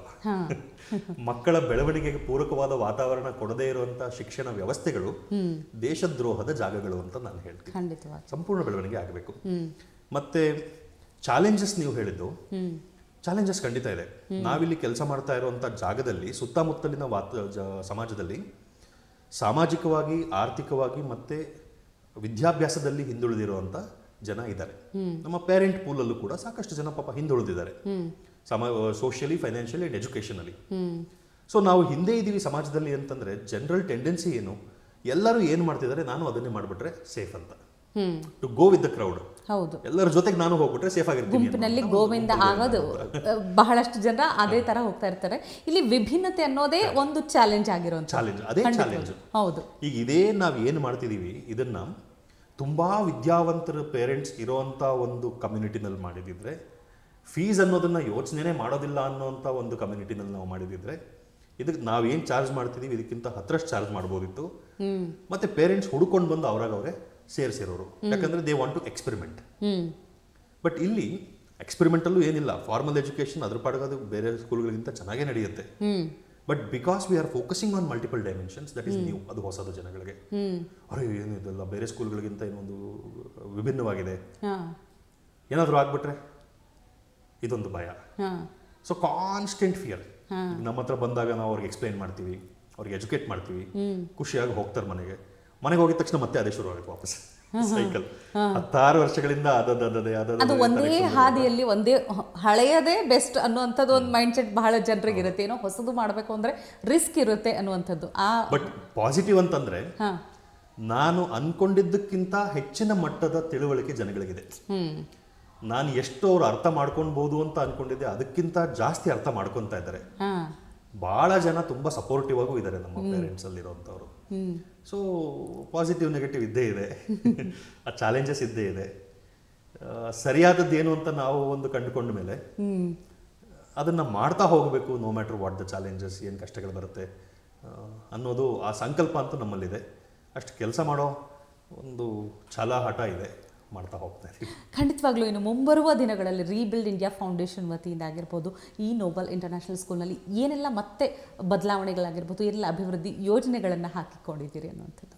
ಮಕ್ಕಳ ಬೆಳವಣಿಗೆಗೆ ಪೂರಕವಾದ ವಾತಾವರಣ ಕೊಡದೇ ಇರುವಂತಹ ಶಿಕ್ಷಣ ವ್ಯವಸ್ಥೆಗಳು ದೇಶದ್ರೋಹದ ಜಾಗಗಳು ಅಂತ ನಾನು ಹೇಳ್ತೀನಿ ಖಂಡಿತವಾಗಿ ಸಂಪೂರ್ಣ ಬೆಳವಣಿಗೆ ಆಗಬೇಕು ಮತ್ತೆ ಚಾಲೆಂಜಸ್ ನೀವು ಹೇಳಿದ್ದು ಚಾಲೆಂಜಸ್ ಖಂಡಿತ ಇದೆ ನಾವಿಲ್ಲಿ ಕೆಲಸ ಮಾಡ್ತಾ ಇರುವಂಥ ಜಾಗದಲ್ಲಿ ಸುತ್ತಮುತ್ತಲಿನ ವಾತ ಜ- ಸಮಾಜದಲ್ಲಿ ಸಾಮಾಜಿಕವಾಗಿ ಆರ್ಥಿಕವಾಗಿ ಮತ್ತೆ ವಿದ್ಯಾಭ್ಯಾಸದಲ್ಲಿ ಹಿಂದುಳಿದಿರುವಂಥ ಜನ ಇದ್ದಾರೆ ನಮ್ಮ ಪೇರೆಂಟ್ ಪೂಲಲ್ಲೂ ಕೂಡ ಸಾಕಷ್ಟು ಜನ ಪಾಪ ಹಿಂದುಳಿದಿದ್ದಾರೆ ಸಮ socially financially and educationally so ನಾವು ಹಿಂದೆ ಇದ್ದೀವಿ ಸಮಾಜದಲ್ಲಿ ಅಂತಂದ್ರೆ ಜನರಲ್ ಟೆಂಡೆನ್ಸಿ ಏನು ಎಲ್ಲರೂ ಏನು ಮಾಡ್ತಿದ್ದಾರೆ ನಾನು ಅದನ್ನೇ ಮಾಡಿಬಿಟ್ರೆ ಸೇಫ್ ಅಂತ hmm to go with the crowd ಹೌದು ಎಲ್ಲರ ಜೊತೆಗೆ ನಾನು ಹೋಗ್ಬಿಟ್ರೆ ಸೇಫ್ ಆಗಿರ್ತೀನಿ ಗುಂಪಿನಲ್ಲಿ ಗೋವಿಂದ ಆಗೋದು ಅಹ್, ಬಹಳಷ್ಟು ಜನ ಅದೇ ತರ ಹೋಗ್ತಾ ಇರ್ತಾರೆ ಇಲ್ಲಿ ವಿಭಿನ್ನತೆ ಅನ್ನೋದೇ ಒಂದು ಚಾಲೆಂಜ್ ಆಗಿರುವಂತ ಚಾಲೆಂಜ್ ಅದೇ ಚಾಲೆಂಜ್ ಹೌದು ಈಗ ಇದೇ ನಾವು ಏನು ಮಾಡ್ತಿದೀವಿ ಇದನ್ನ ತುಂಬಾ ವಿದ್ಯಾವಂತರ ಪೇರೆಂಟ್ಸ್ ಇರೋಂಥ ಒಂದು ಕಮ್ಯುನಿಟಿನಲ್ಲಿ ಮಾಡಿದಿದ್ರೆ ಫೀಸ್ ಅನ್ನೋದನ್ನ ಯೋಚನೆನೇ ಮಾಡೋದಿಲ್ಲ ಅನ್ನೋಂಥ ಒಂದು ಕಮ್ಯುನಿಟಿನಲ್ಲಿ ನಾವು ಮಾಡಿದಿದ್ರೆ ಇದಕ್ಕೆ ನಾವೇನು ಚಾರ್ಜ್ ಮಾಡ್ತಿದೀವಿ ಇದಕ್ಕಿಂತ ಹತ್ತರಷ್ಟು ಚಾರ್ಜ್ ಮಾಡ್ಬೋದಿತ್ತು ಮತ್ತೆ ಪೇರೆಂಟ್ಸ್ ಹುಡ್ಕೊಂಡು ಬಂದು ಅವ್ರಾಗ ಅವರೇ ಸೇರಿಸಿರೋರು ಯಾಕಂದ್ರೆ they want to experiment hmm but ಇಲ್ಲಿ ಎಕ್ಸ್ಪೆರಿಮೆಂಟಲ್ಲೂ ಏನಿಲ್ಲ ಫಾರ್ಮಲ್ ಎಜುಕೇಶನ್ ಅದ್ರ ಪಾಡಿಗೆ ಅದು ಬೇರೆ ಸ್ಕೂಲ್ಗಳಿಗಿಂತ ಚೆನ್ನಾಗೇ ನಡೆಯುತ್ತೆ hmm but because we are focusing on multiple dimensions that is new ಅದು ಹೊಸದು ಜನಗಳಿಗೆ ಹ್ಮ್ ಅರೆ ಏನು ಇದೆಲ್ಲ ಬೇರೆ ಸ್ಕೂಲ್ಗಳಿಗಿಂತ ಇನ್ನೊಂದು ವಿಭಿನ್ನವಾಗಿದೆ ಹಾ ಏನಾದರೂ ಆಗ್ಬಿಟ್ರೆ ಇದೊಂದು ಭಯ ಹಾ ಸೊ ಕಾನ್ಸ್ಟೆಂಟ್ ಫಿಯರ್ ಹಾ. ನಮ್ಮ ಹತ್ರ ಬಂದಾಗ ನಾವು ಅವ್ರಿಗೆ ಎಕ್ಸ್ಪ್ಲೈನ್ ಮಾಡ್ತೀವಿ ಅವ್ರಿಗೆ ಎಜುಕೇಟ್ ಮಾಡ್ತೀವಿ ಹ್ಮ್ ಖುಷಿಯಾಗಿ ಹೋಗ್ತಾರೆ ಮನೆಗೆ ಮನೆಗೆ ಹೋಗಿದ ತಕ್ಷಣ ಮತ್ತೆ ಅದೇ ಶುರು ಆಗುತ್ತೆ ವಾಪಸ್ ಸೈಕಲ್ ಹತ್ತಾರು ವರ್ಷಗಳಿಂದ ಅದದೇ ಅದು ಒಂದೇ ಹಾದಿಯಲ್ಲಿ ಒಂದೇ ಹ- ಹಳೆಯದೇ ಬೆಸ್ಟ್ ಅನ್ನುವಂಥದ್ದು ಒಂದು ಮೈಂಡ್ ಸೆಟ್ ಬಹಳ ಜನರಿಗೆ ಇರುತ್ತೆ ಏನೋ ಹೊಸದು ಮಾಡಬೇಕು ಅಂದ್ರೆ ರಿಸ್ಕ್ ಇರುತ್ತೆ ಅನ್ನುವಂಥದ್ದು ಆ ಬಟ್ ಪಾಸಿಟಿವ್ ಅಂತಂದ್ರೆ ಹಾ ನಾನು ಅನ್ಕೊಂಡಿದ್ದಕ್ಕಿಂತ ಹೆಚ್ಚಿನ ಮಟ್ಟದ ತಿಳುವಳಿಕೆ ಜನಗಳಿಗಿದೆ ಹ್ಮ್ ನಾನು ಎಷ್ಟು ಅವ್ರು ಅರ್ಥ ಮಾಡ್ಕೊಳ್ಬೋದು ಅಂತ ಅನ್ಕೊಂಡಿದ್ದೆ ಅದಕ್ಕಿಂತ ಜಾಸ್ತಿ ಅರ್ಥ ಮಾಡ್ಕೊತಾ ಇದ್ದಾರೆ ಹಾ ಬಹಳ ಜನ ತುಂಬಾ ಸಪೋರ್ಟಿವ್ ಆಗೂ ಇದ್ದಾರೆ ನಮ್ಮ ಪೇರೆಂಟ್ಸ್ ಅಲ್ಲಿರೋಂಥವ್ರು ಹ್ಮ್ ಸೊ ಪಾಸಿಟಿವ್ ನೆಗೆಟಿವ್ ಇದ್ದೇ ಇದೆ ಆ ಚಾಲೆಂಜಸ್ ಇದ್ದೇ ಇದೆ ಆ, ಸರಿಯಾದದ್ದು ಏನು ಅಂತ ನಾವು ಒಂದು ಕಂಡುಕೊಂಡ ಮೇಲೆ ಹ್ಮ್ ಅದನ್ನ ಮಾಡ್ತಾ ಹೋಗಬೇಕು no matter what the challenges ಏನು ಕಷ್ಟಗಳು ಬರುತ್ತೆ ಆ, ಅನ್ನೋದು ಆ ಸಂಕಲ್ಪ ಅಂತೂ ನಮ್ಮಲ್ಲಿದೆ ಅಷ್ಟು ಕೆಲಸ ಮಾಡೋ ಒಂದು ಛಲ ಹಠ ಇದೆ ಮಾಡ್ತಾ ಹೋಗ್ತಾ ಇದೀವಿ ಖಂಡಿತವಾಗ್ಲೂ ಇನ್ನು ಮುಂಬರುವ ದಿನಗಳಲ್ಲಿ ರೀಬಿಲ್ಡ್ ಇಂಡಿಯಾ ಫೌಂಡೇಶನ್ ವತಿಯಿಂದ ಆಗಿರ್ಬೋದು ಈ ನೋಬಲ್ ಇಂಟರ್ನ್ಯಾಷನಲ್ ಸ್ಕೂಲ್ನಲ್ಲಿ ಏನೆಲ್ಲ ಮತ್ತೆ ಬದಲಾವಣೆಗಳಾಗಿರ್ಬೋದು ಎಲ್ಲ ಅಭಿವೃದ್ಧಿ ಯೋಜನೆಗಳನ್ನು ಹಾಕಿಕೊಂಡಿದ್ದೀರಿ ಅನ್ನುವಂಥದ್ದು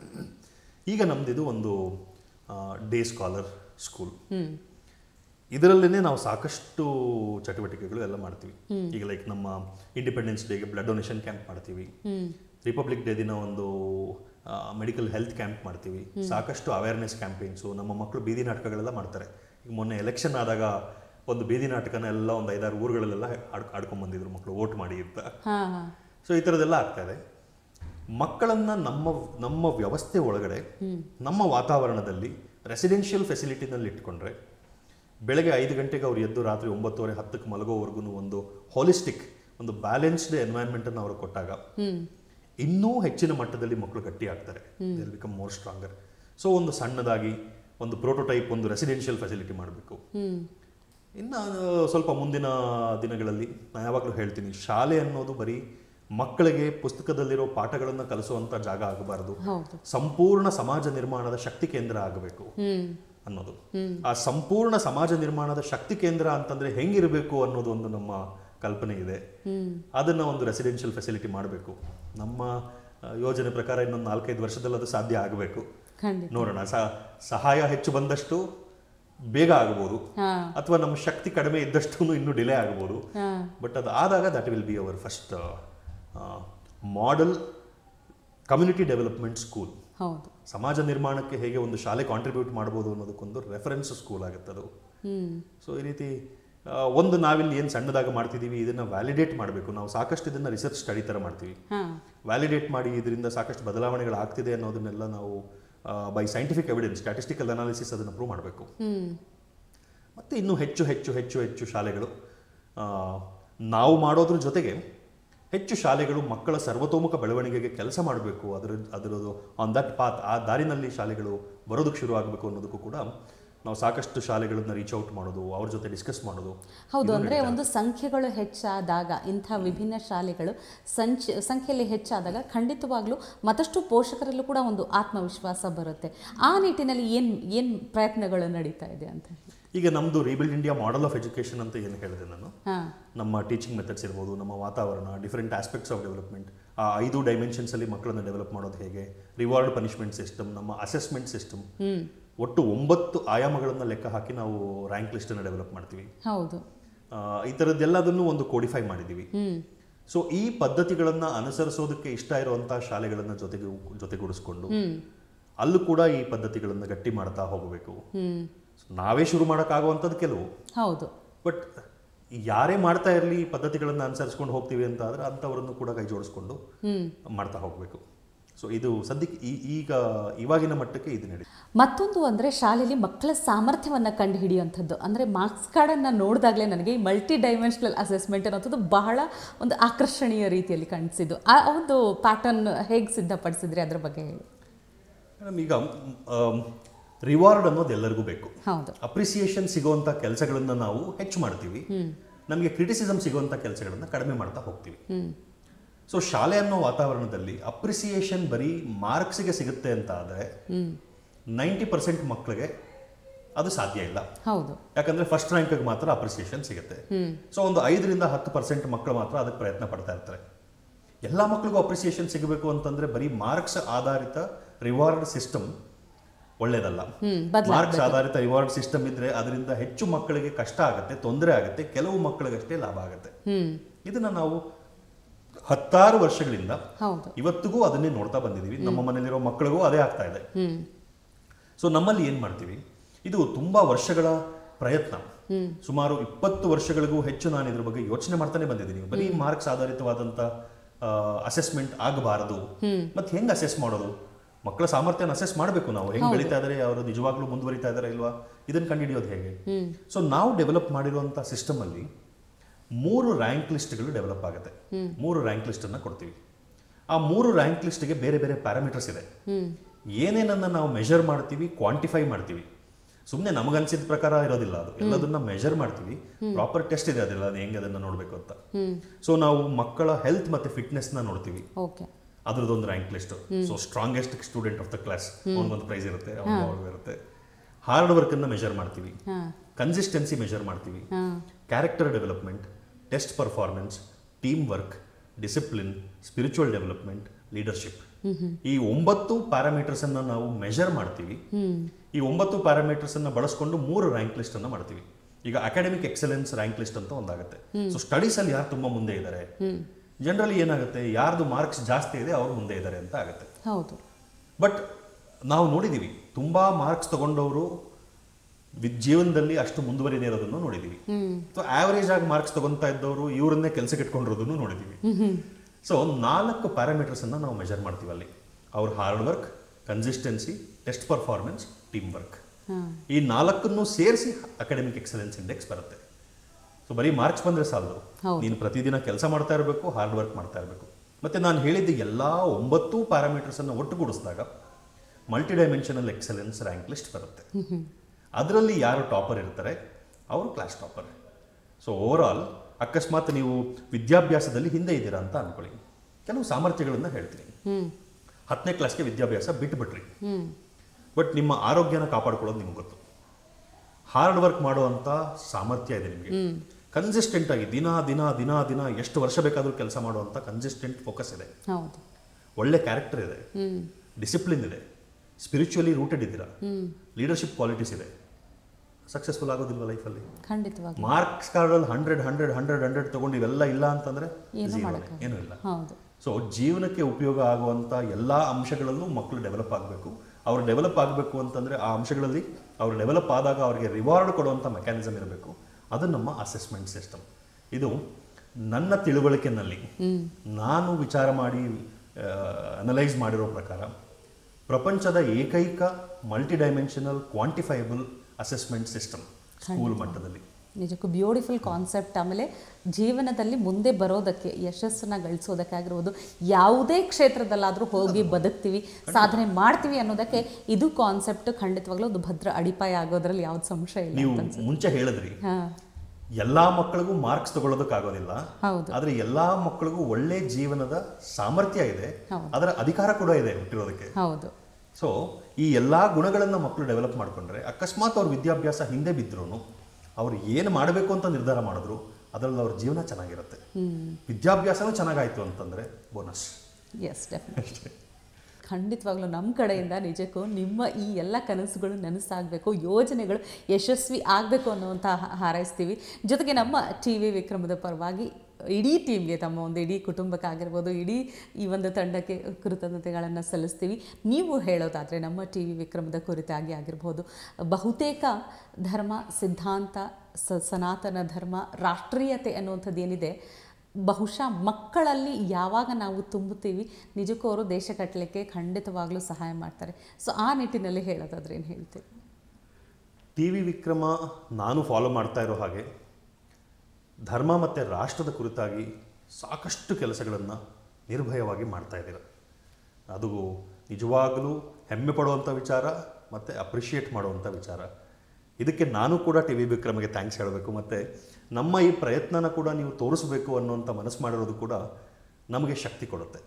ಈಗ ನಮ್ದಿದು ಒಂದು ಡೇ ಸ್ಕಾಲರ್ ಸ್ಕೂಲ್ ಹ್ಮ್ ಇದರಲ್ಲೇ ನಾವು ಸಾಕಷ್ಟು ಚಟುವಟಿಕೆಗಳು ಎಲ್ಲ ಮಾಡ್ತೀವಿ ಈಗ ಲೈಕ್ ನಮ್ಮ ಇಂಡಿಪೆಂಡೆನ್ಸ್ ಡೇಗೆ ಬ್ಲಡ್ ಡೊನೇಷನ್ ಕ್ಯಾಂಪ್ ಮಾಡ್ತೀವಿ ಹ್ಮ್ ರಿಪಬ್ಲಿಕ್ ಡೇ ದಿನ ಒಂದು ಮೆಡಿಕಲ್ ಹೆಲ್ತ್ ಕ್ಯಾಂಪ್ ಮಾಡ್ತೀವಿ ಸಾಕಷ್ಟು ಅವೇರ್ನೆಸ್ ಕ್ಯಾಂಪೇನ್ಸು ನಮ್ಮ ಮಕ್ಕಳು ಬೀದಿ ನಾಟಕಗಳೆಲ್ಲ ಮಾಡ್ತಾರೆ ಈಗ ಮೊನ್ನೆ ಎಲೆಕ್ಷನ್ ಆದಾಗ ಒಂದು ಬೀದಿ ನಾಟಕನ ಎಲ್ಲ ಒಂದು ಐದಾರು ಊರುಗಳಲ್ಲೆಲ್ಲ ಆಡ್ ಆಡ್ಕೊಂಡ್ ಬಂದಿದ್ರು ಮಕ್ಕಳು ವೋಟ್ ಮಾಡಿ ಅಂತ ಹಾ ಹಾ ಸೊ ಈ ಥರದ್ದೆಲ್ಲ ಆಗ್ತಾ ಇದೆ ಮಕ್ಕಳನ್ನ ನಮ್ಮ ನಮ್ಮ ವ್ಯವಸ್ಥೆ ಒಳಗಡೆ ನಮ್ಮ ವಾತಾವರಣದಲ್ಲಿ ರೆಸಿಡೆನ್ಷಿಯಲ್ ಫೆಸಿಲಿಟಿನಲ್ಲಿ ಇಟ್ಕೊಂಡ್ರೆ ಬೆಳಗ್ಗೆ ಐದು ಗಂಟೆಗೆ ಅವ್ರು ಎದ್ದು ರಾತ್ರಿ ಒಂಬತ್ತುವರೆ ಹತ್ತಕ್ಕೆ ಮಲಗೋವರೆಗೂ ಒಂದು ಹೋಲಿಸ್ಟಿಕ್ ಒಂದು ಬ್ಯಾಲೆನ್ಸ್ಡ್ ಎನ್ವೈರ್ಮೆಂಟನ್ನು ಅವ್ರಿಗೆ ಕೊಟ್ಟಾಗ ಹ್ಮ್ ಇನ್ನೂ ಹೆಚ್ಚಿನ ಮಟ್ಟದಲ್ಲಿ ಮಕ್ಕಳು ಗಟ್ಟಿ ಆಗ್ತಾರೆ will become more stronger so ಒಂದು ಸಣ್ಣದಾಗಿ ಒಂದು ಪ್ರೋಟೋಟೈಪ್ ಒಂದು ರೆಸಿಡೆನ್ಷಿಯಲ್ ಫೆಸಿಲಿಟಿ ಮಾಡಬೇಕು ಹ್ಮ್ ಇನ್ನು ಸ್ವಲ್ಪ ಮುಂದಿನ ದಿನಗಳಲ್ಲಿ ನಾನು ಯಾವಾಗಲೂ ಹೇಳ್ತೀನಿ ಶಾಲೆ ಅನ್ನೋದು ಬರೀ ಮಕ್ಕಳಿಗೆ ಪುಸ್ತಕದಲ್ಲಿರೋ ಪಾಠಗಳನ್ನು ಕಲಿಸುವಂಥ ಜಾಗ ಆಗಬಾರ್ದು ಹೌದು ಸಂಪೂರ್ಣ ಸಮಾಜ ನಿರ್ಮಾಣದ ಶಕ್ತಿ ಕೇಂದ್ರ ಆಗಬೇಕು ಹ್ಮ್ ಅನ್ನೋದು ಆ ಸಂಪೂರ್ಣ ಸಮಾಜ ನಿರ್ಮಾಣದ ಶಕ್ತಿ ಕೇಂದ್ರ ಅಂತಂದ್ರೆ ಹೆಂಗಿರಬೇಕು ಅನ್ನೋದು ಒಂದು ನಮ್ಮ ಕಲ್ಪನೆ ಇದೆ ಹ್ಮ್ ಅದನ್ನ ಒಂದು ರೆಸಿಡೆನ್ಷಿಯಲ್ ಫೆಸಿಲಿಟಿ ಮಾಡಬೇಕು ನಮ್ಮ ಆ, ಯೋಜನೆ ಪ್ರಕಾರ ಇನ್ನೊಂದು ನಾಲ್ಕೈದು ವರ್ಷದಲ್ಲಿ ಅದು ಸಾಧ್ಯ ಆಗಬೇಕು ಖಂಡಿತ ನೋಡೋಣ ಸ- ಸಹಾಯ ಹೆಚ್ಚು ಬಂದಷ್ಟು ಬೇಗ ಆಗ್ಬೋದು ಹಾ ಅಥವಾ ನಮ್ಮ ಶಕ್ತಿ ಕಡಿಮೆ ಇದ್ದಷ್ಟು ಇನ್ನೂ ಡಿಲೇ ಆಗ್ಬೋದು ಹಾ ಬಟ್ ಅದು ಆದಾಗ that will be our first model community development school ಹೌದು ಸಮಾಜ ನಿರ್ಮಾಣಕ್ಕೆ ಹೇಗೆ ಒಂದು ಶಾಲೆ ಕಾಂಟ್ರಿಬ್ಯೂಟ್ ಮಾಡ್ಬೋದು ಅನ್ನೋದಕ್ಕೊಂದು ರೆಫರೆನ್ಸ್ ಸ್ಕೂಲ್ ಆಗುತ್ತೆ ಅದು ಹ್ಮ್ ಸೊ ಈ ರೀತಿ ಆ, ಒಂದು ನಾವಿಲ್ಲಿ ಏನು ಸಣ್ಣದಾಗಿ ಮಾಡ್ತಿದ್ದೀವಿ ಇದನ್ನು ವ್ಯಾಲಿಡೇಟ್ ಮಾಡಬೇಕು ನಾವು ಸಾಕಷ್ಟು ಇದನ್ನು ರಿಸರ್ಚ್ ಸ್ಟಡಿ ಥರ ಮಾಡ್ತೀವಿ ಹಾ ವ್ಯಾಲಿಡೇಟ್ ಮಾಡಿ ಇದರಿಂದ ಸಾಕಷ್ಟು ಬದಲಾವಣೆಗಳಾಗ್ತಿದೆ ಅನ್ನೋದನ್ನೆಲ್ಲ ನಾವು by scientific evidence statistical analysis ಅದನ್ನು ಪ್ರೂವ್ ಮಾಡಬೇಕು ಹ್ಮ್ ಮತ್ತು ಇನ್ನೂ ಹೆಚ್ಚು ಹೆಚ್ಚು ಹೆಚ್ಚು ಹೆಚ್ಚು ಶಾಲೆಗಳು ಆ, ನಾವು ಮಾಡೋದ್ರ ಜೊತೆಗೆ ಹೆಚ್ಚು ಶಾಲೆಗಳು ಮಕ್ಕಳ ಸರ್ವತೋಮುಖ ಬೆಳವಣಿಗೆಗೆ ಕೆಲಸ ಮಾಡಬೇಕು ಅದರ ಅದರದ್ದು ಆನ್ ದಟ್ ಪಾತ್ ಆ ದಾರಿನಲ್ಲಿ ಶಾಲೆಗಳು ಬರೋದಕ್ಕೆ ಶುರು ಆಗಬೇಕು ಅನ್ನೋದಕ್ಕೂ ಕೂಡ ನಾವು ಸಾಕಷ್ಟು ಶಾಲೆಗಳನ್ನ ರೀಚ್ ಔಟ್ ಮಾಡೋದು ಅವ್ರ ಜೊತೆ ಡಿಸ್ಕಸ್ ಮಾಡೋದು ಹೌದು ಅಂದರೆ ಒಂದು ಸಂಖ್ಯೆಗಳು ಹೆಚ್ಚಾದಾಗ ಇಂಥ ವಿಭಿನ್ನ ಶಾಲೆಗಳು ಸಂಚ ಸಂಖ್ಯೆಯಲ್ಲಿ ಹೆಚ್ಚಾದಾಗ ಖಂಡಿತವಾಗ್ಲೂ ಮತ್ತಷ್ಟು ಪೋಷಕರಲ್ಲೂ ಕೂಡ ಒಂದು ಆತ್ಮವಿಶ್ವಾಸ ಬರುತ್ತೆ ಆ ನಿಟ್ಟಿನಲ್ಲಿ ಏನು ಏನು ಪ್ರಯತ್ನಗಳು ನಡೀತಾ ಇದೆ ಅಂತ ಈಗ ನಮ್ಮದು rebuild India model of education ಅಂತ ಏನು ಹೇಳಿದೆ ನಾನು ಹಾಂ ನಮ್ಮ ಟೀಚಿಂಗ್ ಮೆಥಡ್ಸ್ ಇರ್ಬೋದು ನಮ್ಮ ವಾತಾವರಣ ಡಿಫ್ರೆಂಟ್ ಆಸ್ಪೆಕ್ಟ್ಸ್ ಆಫ್ ಡೆವಲಪ್ಮೆಂಟ್ ಆ ಐದು ಡೈಮೆನ್ಷನ್ಸಲ್ಲಿ ಮಕ್ಕಳನ್ನ ಡೆವಲಪ್ ಮಾಡೋದು ಹೇಗೆ ರಿವಾರ್ಡ್ ಪನಿಷ್ಮೆಂಟ್ ಸಿಸ್ಟಮ್ ನಮ್ಮ ಅಸೆಸ್ಮೆಂಟ್ ಸಿಸ್ಟಮ್ ಹ್ಞೂ ಒಟ್ಟು ಒಂಬತ್ತು ಆಯಾಮಗಳನ್ನು ಲೆಕ್ಕ ಹಾಕಿ ನಾವು ರ್ಯಾಂಕ್ ಲಿಸ್ಟನ್ನು ಡೆವಲಪ್ ಮಾಡ್ತೀವಿ ಹೌದು ಆ, ಈ ಥರದ್ದೆಲ್ಲದನ್ನು ಒಂದು ಕೋಡಿಫೈ ಮಾಡಿದ್ದೀವಿ ಹ್ಞೂ ಸೊ ಈ ಪದ್ಧತಿಗಳನ್ನು ಅನುಸರಿಸೋದಕ್ಕೆ ಇಷ್ಟ ಇರುವಂಥ ಶಾಲೆಗಳನ್ನು ಜೊತೆಗೆ ಜೊತೆಗೂಡಿಸ್ಕೊಂಡು ಹ್ಞೂ ಅಲ್ಲೂ ಕೂಡ ಈ ಪದ್ಧತಿಗಳನ್ನು ಗಟ್ಟಿ ಮಾಡ್ತಾ ಹೋಗಬೇಕು ಹ್ಞೂ So, ನಾವೇ ಶುರು ಮಾಡೋಕ್ಕಾಗುವಂಥದ್ದು ಕೆಲವು ಹೌದು ಬಟ್ ಯಾರೇ ಮಾಡ್ತಾ ಇರಲಿ ಈ ಪದ್ಧತಿಗಳನ್ನು ಅನುಸರಿಸ್ಕೊಂಡು ಹೋಗ್ತೀವಿ ಅಂತ ಆದರೆ ಅಂಥವರನ್ನು ಕೂಡ ಕೈ ಜೋಡಿಸ್ಕೊಂಡು ಹ್ಞೂ ಮಾಡ್ತಾ ಹೋಗಬೇಕು ಸೊ ಇದು ಸದ್ಯಕ್ಕೆ ಈ- ಈಗ ಇವಾಗಿನ ಮಟ್ಟಕ್ಕೆ ಇದು ನಡೀತಿದೆ ಮತ್ತೊಂದು ಅಂದರೆ ಶಾಲೆಯಲ್ಲಿ ಮಕ್ಕಳ ಸಾಮರ್ಥ್ಯವನ್ನು ಕಂಡುಹಿಡಿಯುವಂಥದ್ದು ಅಂದರೆ ಮಾರ್ಕ್ಸ್ ಕಾರ್ಡನ್ನು ನೋಡಿದಾಗಲೇ ನನಗೆ ಈ ಮಲ್ಟಿ ಡೈಮೆನ್ಷನಲ್ ಅಸೆಸ್ಮೆಂಟ್ ಅನ್ನೋಂಥದ್ದು ಬಹಳ ಒಂದು ಆಕರ್ಷಣೀಯ ರೀತಿಯಲ್ಲಿ ಕಾಣಿಸಿದ್ದು ಆ ಒಂದು ಪ್ಯಾಟರ್ನ್ ಹೇಗೆ ಸಿದ್ಧಪಡಿಸಿದ್ರಿ ಅದ್ರ ಬಗ್ಗೆ ಹೇಳಿ ಮೇಡಮ್ ಈಗ ರಿವಾರ್ಡ್ ಅನ್ನೋದು ಎಲ್ಲರಿಗೂ ಬೇಕು ಹೌದು ಅಪ್ರಿಸಿಯೇಷನ್ ಸಿಗುವಂಥ ಕೆಲಸಗಳನ್ನು ನಾವು ಹೆಚ್ಚು ಮಾಡ್ತೀವಿ ನಮಗೆ ಕ್ರಿಟಿಸಿಸಮ್ ಸಿಗುವಂಥ ಕೆಲಸಗಳನ್ನು ಕಡಿಮೆ ಮಾಡ್ತಾ ಹೋಗ್ತೀವಿ ಹ್ಞೂ ಸೊ ಶಾಲೆ ಅನ್ನೋ ವಾತಾವರಣದಲ್ಲಿ ಅಪ್ರಿಸಿಯೇಷನ್ ಬರೀ ಮಾರ್ಕ್ಸಿಗೆ ಸಿಗುತ್ತೆ ಅಂತ ಆದರೆ ನೈಂಟಿ ಪರ್ಸೆಂಟ್ ಮಕ್ಕಳಿಗೆ ಅದು ಸಾಧ್ಯ ಇಲ್ಲ ಹೌದು ಯಾಕಂದ್ರೆ ಫಸ್ಟ್ ರ್ಯಾಂಕ್ಗೆ ಮಾತ್ರ ಅಪ್ರಿಸಿಯೇಷನ್ ಸಿಗುತ್ತೆ ಸೊ ಒಂದು ಐದರಿಂದ ಹತ್ತು ಪರ್ಸೆಂಟ್ ಮಕ್ಕಳು ಮಾತ್ರ ಅದಕ್ಕೆ ಪ್ರಯತ್ನ ಪಡ್ತಾ ಇರ್ತಾರೆ ಎಲ್ಲ ಮಕ್ಕಳಿಗೂ ಅಪ್ರಿಸಿಯೇಷನ್ ಸಿಗಬೇಕು ಅಂತಂದ್ರೆ ಬರೀ ಮಾರ್ಕ್ಸ್ ಆಧಾರಿತ ರಿವಾರ್ಡ್ ಸಿಸ್ಟಮ್ ಒಳ್ಳೇದಲ್ಲ ಹ್ಮ್ ಬದಲ ಮಾರ್ಕ್ಸ್ ಆಧಾರಿತ ರಿವಾರ್ಡ್ ಸಿಸ್ಟಮ್ ಇದ್ರೆ ಅದರಿಂದ ಹೆಚ್ಚು ಮಕ್ಕಳಿಗೆ ಕಷ್ಟ ಆಗುತ್ತೆ ತೊಂದರೆ ಆಗುತ್ತೆ ಕೆಲವು ಮಕ್ಕಳಿಗಷ್ಟೇ ಲಾಭ ಆಗುತ್ತೆ ಹ್ಮ್ ಇದನ್ನ ನಾವು ಹತ್ತಾರು ವರ್ಷಗಳಿಂದ ಹೌದು ಇವತ್ತಿಗೂ ಅದನ್ನೇ ನೋಡ್ತಾ ಬಂದಿದ್ದೀವಿ ನಮ್ಮ ಮನೇಲಿರೋ ಮಕ್ಕಳಿಗೂ ಅದೇ ಆಗ್ತಾ ಇದೆ ಹ್ಮ್ ಸೊ ನಮ್ಮಲ್ಲಿ ಏನು ಮಾಡ್ತೀವಿ ಇದು ತುಂಬಾ ವರ್ಷಗಳ ಪ್ರಯತ್ನ ಸುಮಾರು ಇಪ್ಪತ್ತು ವರ್ಷಗಳಿಗೂ ಹೆಚ್ಚು ನಾನು ಇದ್ರ ಬಗ್ಗೆ ಯೋಚನೆ ಮಾಡ್ತಾನೆ ಬಂದಿದ್ದೀನಿ ಬರೀ ಮಾರ್ಕ್ಸ್ ಆಧಾರಿತವಾದಂಥ ಅಸೆಸ್ಮೆಂಟ್ ಆಗಬಾರದು ಮತ್ತೆ ಹೆಂಗ್ ಅಸೆಸ್ ಮಾಡೋದು ಮಕ್ಕಳ ಸಾಮರ್ಥ್ಯನ ಅಸೆಸ್ ಮಾಡಬೇಕು ನಾವು ಹೆಂಗ್ ಬೆಳೀತಾ ಇದ್ದಾರೆ ಅವರು ನಿಜವಾಗ್ಲೂ ಮುಂದುವರಿತಾ ಇದ್ದಾರೆ ಇಲ್ವಾ ಇದನ್ನ ಕಂಡುಹಿಡಿಯೋದು ಹೇಗೆ ಸೊ ನಾವು ಡೆವಲಪ್ ಮಾಡಿರುವಂಥ ಸಿಸ್ಟಮ್ ಅಲ್ಲಿ ಮೂರು ರ್ಯಾಂಕ್ ಲಿಸ್ಟ್ಗಳು ಡೆವಲಪ್ ಆಗುತ್ತೆ ಮೂರು ರ್ಯಾಂಕ್ ಲಿಸ್ಟ್ ಅನ್ನ ಕೊಡ್ತೀವಿ ಆ ಮೂರು ರ್ಯಾಂಕ್ ಲಿಸ್ಟ್ಗೆ ಬೇರೆ ಬೇರೆ ಪ್ಯಾರಾಮೀಟರ್ಸ್ ಇದೆ ಏನೇನನ್ನ ನಾವು ಮೆಷರ್ ಮಾಡ್ತೀವಿ ಕ್ವಾಂಟಿಫೈ ಮಾಡ್ತೀವಿ ಸುಮ್ಮನೆ ನಮಗನ್ಸಿದ ಪ್ರಕಾರ ಇರೋದಿಲ್ಲ ಅದು ಎಲ್ಲದನ್ನ ಮೆಷರ್ ಮಾಡ್ತೀವಿ ಪ್ರಾಪರ್ ಟೆಸ್ಟ್ ಇದೆ ಅದೆಲ್ಲ ಅದು ಹೆಂಗೆ ಅದನ್ನ ನೋಡಬೇಕು ಅಂತ ಸೊ ನಾವು ಮಕ್ಕಳ ಹೆಲ್ತ್ ಮತ್ತೆ ಫಿಟ್ನೆಸ್ ನ ನೋಡ್ತೀವಿ ಓಕೆ ಅದ್ರದ್ದೊಂದು rank list so strongest student of the class ಒಂದು ಪ್ರೈಸ್ ಇರುತ್ತೆ ಅವ್ನಿಗೆ ಇರುತ್ತೆ ಹಾರ್ಡ್ ವರ್ಕ್ ಅನ್ನ ಮೆಷರ್ ಮಾಡ್ತೀವಿ ಹಾ ಕನ್ಸಿಸ್ಟೆನ್ಸಿ ಮೆಷರ್ ಮಾಡ್ತೀವಿ ಹಾ character development test performance team work discipline spiritual development leadership ಈ ಒಂಬತ್ತು ಪ್ಯಾರಾಮೀಟರ್ಸ್ ಅನ್ನ ನಾವು ಮೆಷರ್ ಮಾಡ್ತೀವಿ ಈ ಒಂಬತ್ತು ಪ್ಯಾರಾಮೀಟರ್ಸ್ ಅನ್ನ ಬಳಸ್ಕೊಂಡು ಮೂರು ರ್ಯಾಂಕ್ ಲಿಸ್ಟ್ ಅನ್ನ ಮಾಡ್ತೀವಿ ಈಗ ಅಕಾಡೆಮಿಕ್ ಎಕ್ಸಲೆನ್ಸ್ ರ್ಯಾಂಕ್ ಲಿಸ್ಟ್ ಅಂತ ಒಂದಾಗುತ್ತೆ ಸೊ ಸ್ಟಡೀಸ್ ಅಲ್ಲಿ ಯಾರು ತುಂಬಾ ಮುಂದೆ ಇದ್ದಾರೆ ಜನರಲಿ ಏನಾಗುತ್ತೆ ಯಾರ್ದು ಮಾರ್ಕ್ಸ್ ಜಾಸ್ತಿ ಇದೆ ಅವ್ರು ಮುಂದೆ ಇದ್ದಾರೆ ಅಂತ ಆಗುತ್ತೆ ಹೌದು ಬಟ್ ನಾವು ನೋಡಿದೀವಿ ತುಂಬಾ ಮಾರ್ಕ್ಸ್ ತಗೊಂಡವರು ವಿ- ಜೀವನದಲ್ಲಿ ಅಷ್ಟು ಮುಂದುವರಿದೇ ಇರೋದನ್ನು ನೋಡಿದೀವಿ ಸೊ ಆವರೇಜ್ ಆಗಿ ಮಾರ್ಕ್ಸ್ ತಗೊಂತಾ ಇದ್ದವರು ಇವರನ್ನೇ ಕೆಲಸಕ್ಕೆ ಇಟ್ಕೊಂಡಿರೋದನ್ನು ನೋಡಿದೀವಿ ಸೊ ನಾಲ್ಕು ಪ್ಯಾರಾಮೀಟರ್ಸ್ ಅನ್ನ ನಾವು ಮೆಜರ್ ಮಾಡ್ತೀವಿ ಅಲ್ಲಿ ಅವ್ರ hard work consistency test performance team work ಹಾ ಈ ನಾಲ್ಕನ್ನು ಸೇರಿಸಿ ಅಕಾಡೆಮಿಕ್ ಎಕ್ಸಲೆನ್ಸ್ ಇಂಡೆಕ್ಸ್ ಬರುತ್ತೆ ಸೊ ಬರೀ ಮಾರ್ಕ್ಸ್ ಬಂದ್ರೆ ಸಾಲದು ಹೌದು. ನೀನು ಪ್ರತಿದಿನ ಕೆಲಸ ಮಾಡ್ತಾ ಇರಬೇಕು ಹಾರ್ಡ್ ವರ್ಕ್ ಮಾಡ್ತಾ ಇರಬೇಕು ಮತ್ತೆ ನಾನು ಹೇಳಿದ್ದ ಎಲ್ಲ ಒಂಬತ್ತು ಪ್ಯಾರಾಮೀಟರ್ಸ್ ಅನ್ನು ಒಟ್ಟುಗೂಡಿಸಿದಾಗ multi dimensional excellence rank list ಬರುತ್ತೆ ಅದರಲ್ಲಿ ಯಾರು ಟಾಪರ್ ಇರ್ತಾರೆ ಅವರು class topper so overall ಅಕಸ್ಮಾತ್ ನೀವು ವಿದ್ಯಾಭ್ಯಾಸದಲ್ಲಿ ಹಿಂದೆ ಇದ್ದೀರಾ ಅಂತ ಅನ್ಕೊಳ್ಳಿ ಕೆಲವು ಸಾಮರ್ಥ್ಯಗಳನ್ನು ಹೇಳ್ತೀನಿ ಹ್ಮ್ ಹತ್ತನೇ ಕ್ಲಾಸ್ಗೆ ವಿದ್ಯಾಭ್ಯಾಸ ಬಿಟ್ಬಿಟ್ರಿ ಹ್ಮ್ ಬಟ್ ನಿಮ್ಮ ಆರೋಗ್ಯನ ಕಾಪಾಡ್ಕೊಳ್ಳೋದು ನಿಮ್ಗೆ ಗೊತ್ತು ಹಾರ್ಡ್ ವರ್ಕ್ ಮಾಡುವಂಥ ಸಾಮರ್ಥ್ಯ ಇದೆ ನಿಮಗೆ ಕನ್ಸಿಸ್ಟೆಂಟ್ ಆಗಿ ದಿನ ದಿನ ದಿನ ದಿನ ಎಷ್ಟು ವರ್ಷ ಬೇಕಾದರೂ ಕೆಲಸ ಮಾಡುವಂಥ ಕನ್ಸಿಸ್ಟೆಂಟ್ ಫೋಕಸ್ ಇದೆ ಹೌದು ಒಳ್ಳೆ ಕ್ಯಾರೆಕ್ಟರ್ ಇದೆ ಹ್ಮ್ ಡಿಸಿಪ್ಲಿನ್ ಇದೆ ಸ್ಪಿರಿಚುವಲಿ ರೂಟೆಡ್ ಇದ್ದೀರಾ ಹ್ಮ್ ಲೀಡರ್ಶಿಪ್ ಕ್ವಾಲಿಟೀಸ್ ಇದೆ ಸಕ್ಸಸ್ಫುಲ್ ಆಗೋದಿಲ್ವ ಲೈಫಲ್ಲಿ ಖಂಡಿತವಾಗಿ ಮಾರ್ಕ್ಸ್ ಕಾರ್ಡಲ್ಲಿ ಹಂಡ್ರೆಡ್ ಹಂಡ್ರೆಡ್ ಹಂಡ್ರೆಡ್ ಹಂಡ್ರೆಡ್ ತಗೊಂಡು ಇವೆಲ್ಲ ಇಲ್ಲ ಅಂತಂದ್ರೆ ಏನು zero ನೇ, ಮಾಡಕ್ಕಾಗಲ್ಲ. ಏನೂ ಇಲ್ಲ ಹೌದು ಸೊ ಜೀವನಕ್ಕೆ ಉಪಯೋಗ ಆಗುವಂಥ ಎಲ್ಲ ಅಂಶಗಳಲ್ಲೂ ಮಕ್ಕಳು ಡೆವಲಪ್ ಆಗಬೇಕು ಅವ್ರು ಡೆವಲಪ್ ಆಗಬೇಕು ಅಂತಂದರೆ ಆ ಅಂಶಗಳಲ್ಲಿ ಅವ್ರು ಡೆವಲಪ್ ಆದಾಗ ಅವರಿಗೆ ರಿವಾರ್ಡ್ ಕೊಡುವಂಥ ಮೆಕ್ಯಾನಿಸಮ್ ಇರಬೇಕು ಅದು ನಮ್ಮ ಅಸೆಸ್ಮೆಂಟ್ ಸಿಸ್ಟಮ್ ಇದು ನನ್ನ ತಿಳುವಳಿಕೆನಲ್ಲಿ ನಾನು ವಿಚಾರ ಮಾಡಿ ಅನಲೈಸ್ ಮಾಡಿರೋ ಪ್ರಕಾರ ಪ್ರಪಂಚದ ಏಕೈಕ multi dimensional quantifiable assessment system school ಮಟ್ಟದಲ್ಲಿ ನಿಜಕ್ಕೂ ಬ್ಯೂಟಿಫುಲ್ ಕಾನ್ಸೆಪ್ಟ್ ಆಮೇಲೆ ಜೀವನದಲ್ಲಿ ಮುಂದೆ ಬರೋದಕ್ಕೆ ಯಶಸ್ಸನ್ನ ಗಳಿಸೋದಕ್ಕಾಗಿರ್ಬೋದು ಯಾವುದೇ ಕ್ಷೇತ್ರದಲ್ಲಾದರೂ ಹೋಗಿ ಬದುಕ್ತೀವಿ ಸಾಧನೆ ಮಾಡ್ತೀವಿ ಅನ್ನೋದಕ್ಕೆ ಇದು ಕಾನ್ಸೆಪ್ಟ್ ಖಂಡಿತವಾಗ್ಲೂ ಒಂದು ಭದ್ರ ಅಡಿಪಾಯ ಆಗೋದ್ರಲ್ಲಿ ಯಾವ್ದು ಸಂಶಯ ಇಲ್ಲ ನೀವು ಅಂತ ಅನ್ಸುತ್ತೆ ಮುಂಚೆ ಹೇಳಿದ್ರಿ ಹಾ ಎಲ್ಲಾ ಮಕ್ಕಳಿಗೂ ಮಾರ್ಕ್ಸ್ ತಗೊಳ್ಳೋದಕ್ಕಾಗೋದಿಲ್ಲ ಹೌದು ಆದ್ರೆ ಎಲ್ಲಾ ಮಕ್ಕಳಿಗೂ ಒಳ್ಳೆ ಜೀವನದ ಸಾಮರ್ಥ್ಯ ಇದೆ ಹೌದು. ಅದರ ಅಧಿಕಾರ ಕೂಡ ಇದೆ ಹುಟ್ಟಿರೋದಕ್ಕೆ ಹೌದು ಸೊ ಈ ಎಲ್ಲಾ ಗುಣಗಳನ್ನ ಮಕ್ಕಳು ಡೆವಲಪ್ ಮಾಡ್ಕೊಂಡ್ರೆ ಅಕಸ್ಮಾತ್ ಅವ್ರ ವಿದ್ಯಾಭ್ಯಾಸ ಹಿಂದೆ ಬಿದ್ರು ಅವ್ರು ಏನು ಮಾಡಬೇಕು ಅಂತ ನಿರ್ಧಾರ ಮಾಡಿದ್ರು ಅದರಲ್ಲಿ ಅವ್ರ ಜೀವನ ಚೆನ್ನಾಗಿರುತ್ತೆ ವಿದ್ಯಾಭ್ಯಾಸನೂ ಚೆನ್ನಾಗಾಯ್ತು ಅಂತಂದ್ರೆ ಬೋನಸ್ ಎಸ್ ಡೆಫಿನೆಟ್ಲಿ ಖಂಡಿತವಾಗ್ಲೂ ನಮ್ಮ ಕಡೆಯಿಂದ ನಿಜಕ್ಕೂ ನಿಮ್ಮ ಈ ಎಲ್ಲ ಕನಸುಗಳು ನನಸಾಗಬೇಕು ಯೋಜನೆಗಳು ಯಶಸ್ವಿ ಆಗಬೇಕು ಅನ್ನುವಂಥ ಹ- ಹಾರೈಸ್ತೀವಿ ಜೊತೆಗೆ ನಮ್ಮ ಟಿ ವಿ ವಿಕ್ರಮದ ಪರವಾಗಿ ಇಡೀ ಟೀಮ್ಗೆ ತಮ್ಮ ಒಂದು ಇಡೀ ಕುಟುಂಬಕ್ಕಾಗಿರ್ಬೋದು ಇಡೀ ಈ ಒಂದು ತಂಡಕ್ಕೆ ಕೃತಜ್ಞತೆಗಳನ್ನು ಸಲ್ಲಿಸ್ತೀವಿ ನೀವು ಹೇಳೋದಾದರೆ ನಮ್ಮ ಟಿ ವಿ ವಿಕ್ರಮದ ಕುರಿತಾಗಿ ಆಗಿರ್ಬೋದು ಬಹುತೇಕ ಧರ್ಮ ಸಿದ್ಧಾಂತ ಸ ಸನಾತನ ಧರ್ಮ ರಾಷ್ಟ್ರೀಯತೆ ಅನ್ನುವಂಥದ್ದು ಏನಿದೆ ಬಹುಶಃ ಮಕ್ಕಳಲ್ಲಿ ಯಾವಾಗ ನಾವು ತುಂಬುತ್ತೀವಿ ನಿಜಕ್ಕೂ ಅವರು ದೇಶ ಕಟ್ಟಲಿಕ್ಕೆ ಖಂಡಿತವಾಗ್ಲೂ ಸಹಾಯ ಮಾಡ್ತಾರೆ ಸೊ ಆ ನಿಟ್ಟಿನಲ್ಲಿ ಹೇಳೋದಾದ್ರೆ ಏನು ಹೇಳ್ತೀವಿ ಟಿ ವಿ ವಿಕ್ರಮ ನಾನು ಫಾಲೋ ಮಾಡ್ತಾ ಇರೋ ಹಾಗೆ ಧರ್ಮ ಮತ್ತು ರಾಷ್ಟ್ರದ ಕುರಿತಾಗಿ ಸಾಕಷ್ಟು ಕೆಲಸಗಳನ್ನು ನಿರ್ಭಯವಾಗಿ ಮಾಡ್ತಾ ಇದ್ದೀರ ಅದು ನಿಜವಾಗಲೂ ಹೆಮ್ಮೆ ಪಡುವಂಥ ವಿಚಾರ ಮತ್ತು ಅಪ್ರಿಷಿಯೇಟ್ ಮಾಡುವಂಥ ವಿಚಾರ ಇದಕ್ಕೆ ನಾನು ಕೂಡ ಟಿ ವಿ ವಿಕ್ರಮಗೆ ಥ್ಯಾಂಕ್ಸ್ ಹೇಳಬೇಕು ಮತ್ತು ನಮ್ಮ ಈ ಪ್ರಯತ್ನನ ಕೂಡ ನೀವು ತೋರಿಸಬೇಕು ಅನ್ನುವಂಥ ಮನಸ್ಸು ಮಾಡಿರೋದು ಕೂಡ ನಮಗೆ ಶಕ್ತಿ ಕೊಡುತ್ತೆ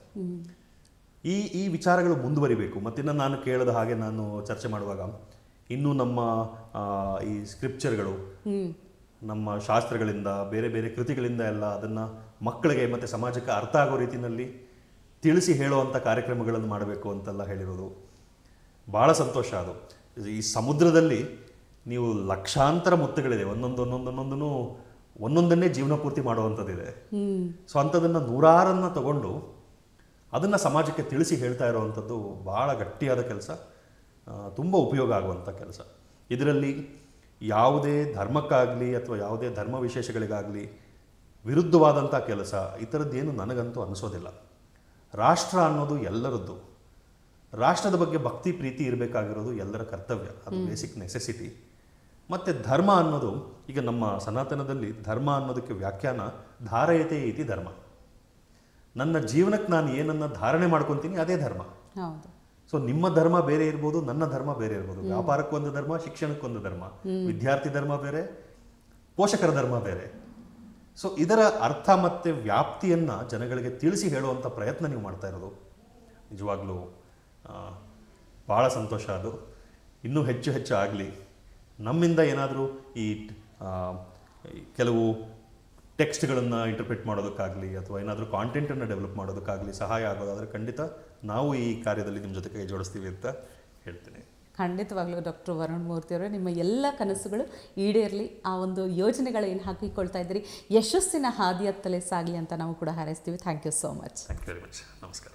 ಈ ಈ ವಿಚಾರಗಳು ಮುಂದುವರಿಬೇಕು ಮತ್ತಿನ್ನು ನಾನು ಕೇಳಿದ ಹಾಗೆ ನಾನು ಚರ್ಚೆ ಮಾಡುವಾಗ ಇನ್ನೂ ನಮ್ಮ ಆ, ಈ ಸ್ಕ್ರಿಪ್ಚರ್ಗಳು ನಮ್ಮ ಶಾಸ್ತ್ರಗಳಿಂದ ಬೇರೆ ಬೇರೆ ಕೃತಿಗಳಿಂದ ಎಲ್ಲ ಅದನ್ನು ಮಕ್ಕಳಿಗೆ ಮತ್ತು ಸಮಾಜಕ್ಕೆ ಅರ್ಥ ಆಗೋ ರೀತಿಯಲ್ಲಿ ತಿಳಿಸಿ ಹೇಳುವಂಥ ಕಾರ್ಯಕ್ರಮಗಳನ್ನು ಮಾಡಬೇಕು ಅಂತೆಲ್ಲ ಹೇಳಿರೋದು ಭಾಳ ಸಂತೋಷ ಅದು ಈ ಸಮುದ್ರದಲ್ಲಿ ನೀವು ಲಕ್ಷಾಂತರ ಮುತ್ತುಗಳಿದೆ ಒಂದೊಂದು ಒಂದೊಂದು ಒಂದೊಂದೂ ಒಂದೊಂದನ್ನೇ ಜೀವನ ಪೂರ್ತಿ ಮಾಡುವಂಥದ್ದಿದೆ ಸೊ ಅಂಥದನ್ನು ನೂರಾರನ್ನು ತಗೊಂಡು ಅದನ್ನು ಸಮಾಜಕ್ಕೆ ತಿಳಿಸಿ ಹೇಳ್ತಾ ಇರುವಂಥದ್ದು ಭಾಳ ಗಟ್ಟಿಯಾದ ಕೆಲಸ ತುಂಬ ಉಪಯೋಗ ಆಗುವಂಥ ಕೆಲಸ ಇದರಲ್ಲಿ ಯಾವುದೇ ಧರ್ಮಕ್ಕಾಗಲಿ ಅಥವಾ ಯಾವುದೇ ಧರ್ಮ ವಿಶೇಷಗಳಿಗಾಗಲಿ ವಿರುದ್ಧವಾದಂಥ ಕೆಲಸ ಈ ಥರದ್ದೇನು ನನಗಂತೂ ಅನಿಸೋದಿಲ್ಲ ರಾಷ್ಟ್ರ ಅನ್ನೋದು ಎಲ್ಲರದ್ದು ರಾಷ್ಟ್ರದ ಬಗ್ಗೆ ಭಕ್ತಿ ಪ್ರೀತಿ ಇರಬೇಕಾಗಿರೋದು ಎಲ್ಲರ ಕರ್ತವ್ಯ ಅದು ಬೇಸಿಕ್ ನೆಸೆಸಿಟಿ ಮತ್ತು ಧರ್ಮ ಅನ್ನೋದು ಈಗ ನಮ್ಮ ಸನಾತನದಲ್ಲಿ ಧರ್ಮ ಅನ್ನೋದಕ್ಕೆ ವ್ಯಾಖ್ಯಾನ ಧಾರಯತೆ ಇತಿ ಧರ್ಮ ನನ್ನ ಜೀವನಕ್ಕೆ ನಾನು ಏನನ್ನ ಧಾರಣೆ ಮಾಡ್ಕೊತೀನಿ ಅದೇ ಧರ್ಮ ಹೌದು ಸೊ ನಿಮ್ಮ ಧರ್ಮ ಬೇರೆ ಇರ್ಬೋದು ನನ್ನ ಧರ್ಮ ಬೇರೆ ಇರ್ಬೋದು ವ್ಯಾಪಾರಕ್ಕೊಂದು ಧರ್ಮ ಶಿಕ್ಷಣಕ್ಕೊಂದು ಧರ್ಮ ವಿದ್ಯಾರ್ಥಿ ಧರ್ಮ ಬೇರೆ ಪೋಷಕರ ಧರ್ಮ ಬೇರೆ ಸೊ ಇದರ ಅರ್ಥ ಮತ್ತು ವ್ಯಾಪ್ತಿಯನ್ನ ಜನಗಳಿಗೆ ತಿಳಿಸಿ ಹೇಳುವಂಥ ಪ್ರಯತ್ನ ನೀವು ಮಾಡ್ತಾ ಇರೋದು ನಿಜವಾಗ್ಲೂ ಆ, ಬಹಳ ಸಂತೋಷ ಅದು ಇನ್ನೂ ಹೆಚ್ಚು ಹೆಚ್ಚು ಆಗಲಿ ನಮ್ಮಿಂದ ಏನಾದರೂ ಈ ಆ, ಈ ಕೆಲವು ಟೆಕ್ಸ್ಟ್ಗಳನ್ನು ಇಂಟರ್ಪ್ರಿಟ್ ಮಾಡೋದಕ್ಕಾಗಲಿ ಅಥವಾ ಏನಾದರೂ ಕಾಂಟೆಂಟನ್ನು ಡೆವಲಪ್ ಮಾಡೋದಕ್ಕಾಗಲಿ ಸಹಾಯ ಆಗೋದಾದರೆ ಖಂಡಿತ ನಾವು ಈ ಕಾರ್ಯದಲ್ಲಿ ನಿಮ್ಮ ಜೊತೆ ಕೈ ಜೋಡಿಸ್ತೀವಿ ಅಂತ ಹೇಳ್ತೀನಿ ಖಂಡಿತವಾಗ್ಲೂ ಡಾಕ್ಟರ್ ವರುಣ್ ಮೂರ್ತಿ ಅವರೇ ನಿಮ್ಮ ಎಲ್ಲ ಕನಸುಗಳು ಈಡೇರಲಿ ಆ ಒಂದು ಯೋಜನೆಗಳು ಏನು ಹಾಕಿಕೊಳ್ತಾ ಇದ್ದೀರಿ ಯಶಸ್ಸಿನ ಹಾದಿಯತ್ತಲೇ ಸಾಗಲಿ ಅಂತ ನಾವು ಕೂಡ ಹಾರೈಸ್ತೀವಿ thank you so much thank you very much ನಮಸ್ಕಾರ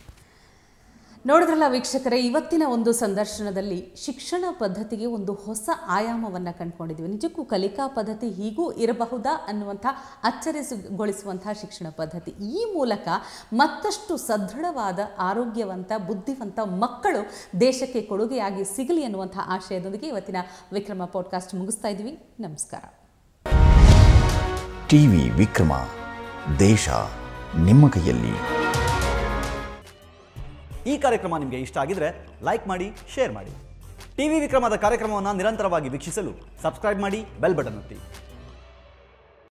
ನೋಡಿದ್ರಲ್ಲ ವೀಕ್ಷಕರೇ ಇವತ್ತಿನ ಒಂದು ಸಂದರ್ಶನದಲ್ಲಿ ಶಿಕ್ಷಣ ಪದ್ಧತಿಗೆ ಒಂದು ಹೊಸ ಆಯಾಮವನ್ನು ಕಂಡುಕೊಂಡಿದ್ದೀವಿ ನಿಜಕ್ಕೂ ಕಲಿಕಾ ಪದ್ಧತಿ ಹೀಗೂ ಇರಬಹುದಾ ಅನ್ನುವಂಥ ಅಚ್ಚರಿಗೊಳಿಸುವಂತಹ ಶಿಕ್ಷಣ ಪದ್ಧತಿ ಈ ಮೂಲಕ ಮತ್ತಷ್ಟು ಸದೃಢವಾದ ಆರೋಗ್ಯವಂತ ಬುದ್ಧಿವಂತ ಮಕ್ಕಳು ದೇಶಕ್ಕೆ ಕೊಡುಗೆಯಾಗಿ ಸಿಗಲಿ ಅನ್ನುವಂಥ ಆಶಯದೊಂದಿಗೆ ಇವತ್ತಿನ ವಿಕ್ರಮ ಪಾಡ್ಕಾಸ್ಟ್ ಮುಗಿಸ್ತಾ ಇದ್ದೀವಿ ನಮಸ್ಕಾರ ಟಿವಿ ವಿಕ್ರಮ ದೇಶ ನಿಮ್ಮ ಕೈಯಲ್ಲಿ ಈ ಕಾರ್ಯಕ್ರಮ ನಿಮಗೆ ಇಷ್ಟ ಆಗಿದ್ರೆ ಲೈಕ್ ಮಾಡಿ ಶೇರ್ ಮಾಡಿ ಟಿವಿ ವಿಕ್ರಮದ ಕಾರ್ಯಕ್ರಮವನ್ನು ನಿರಂತರವಾಗಿ ವೀಕ್ಷಿಸಲು ಸಬ್ಸ್ಕ್ರೈಬ್ ಮಾಡಿ ಬೆಲ್ ಬಟನ್ ಒತ್ತಿ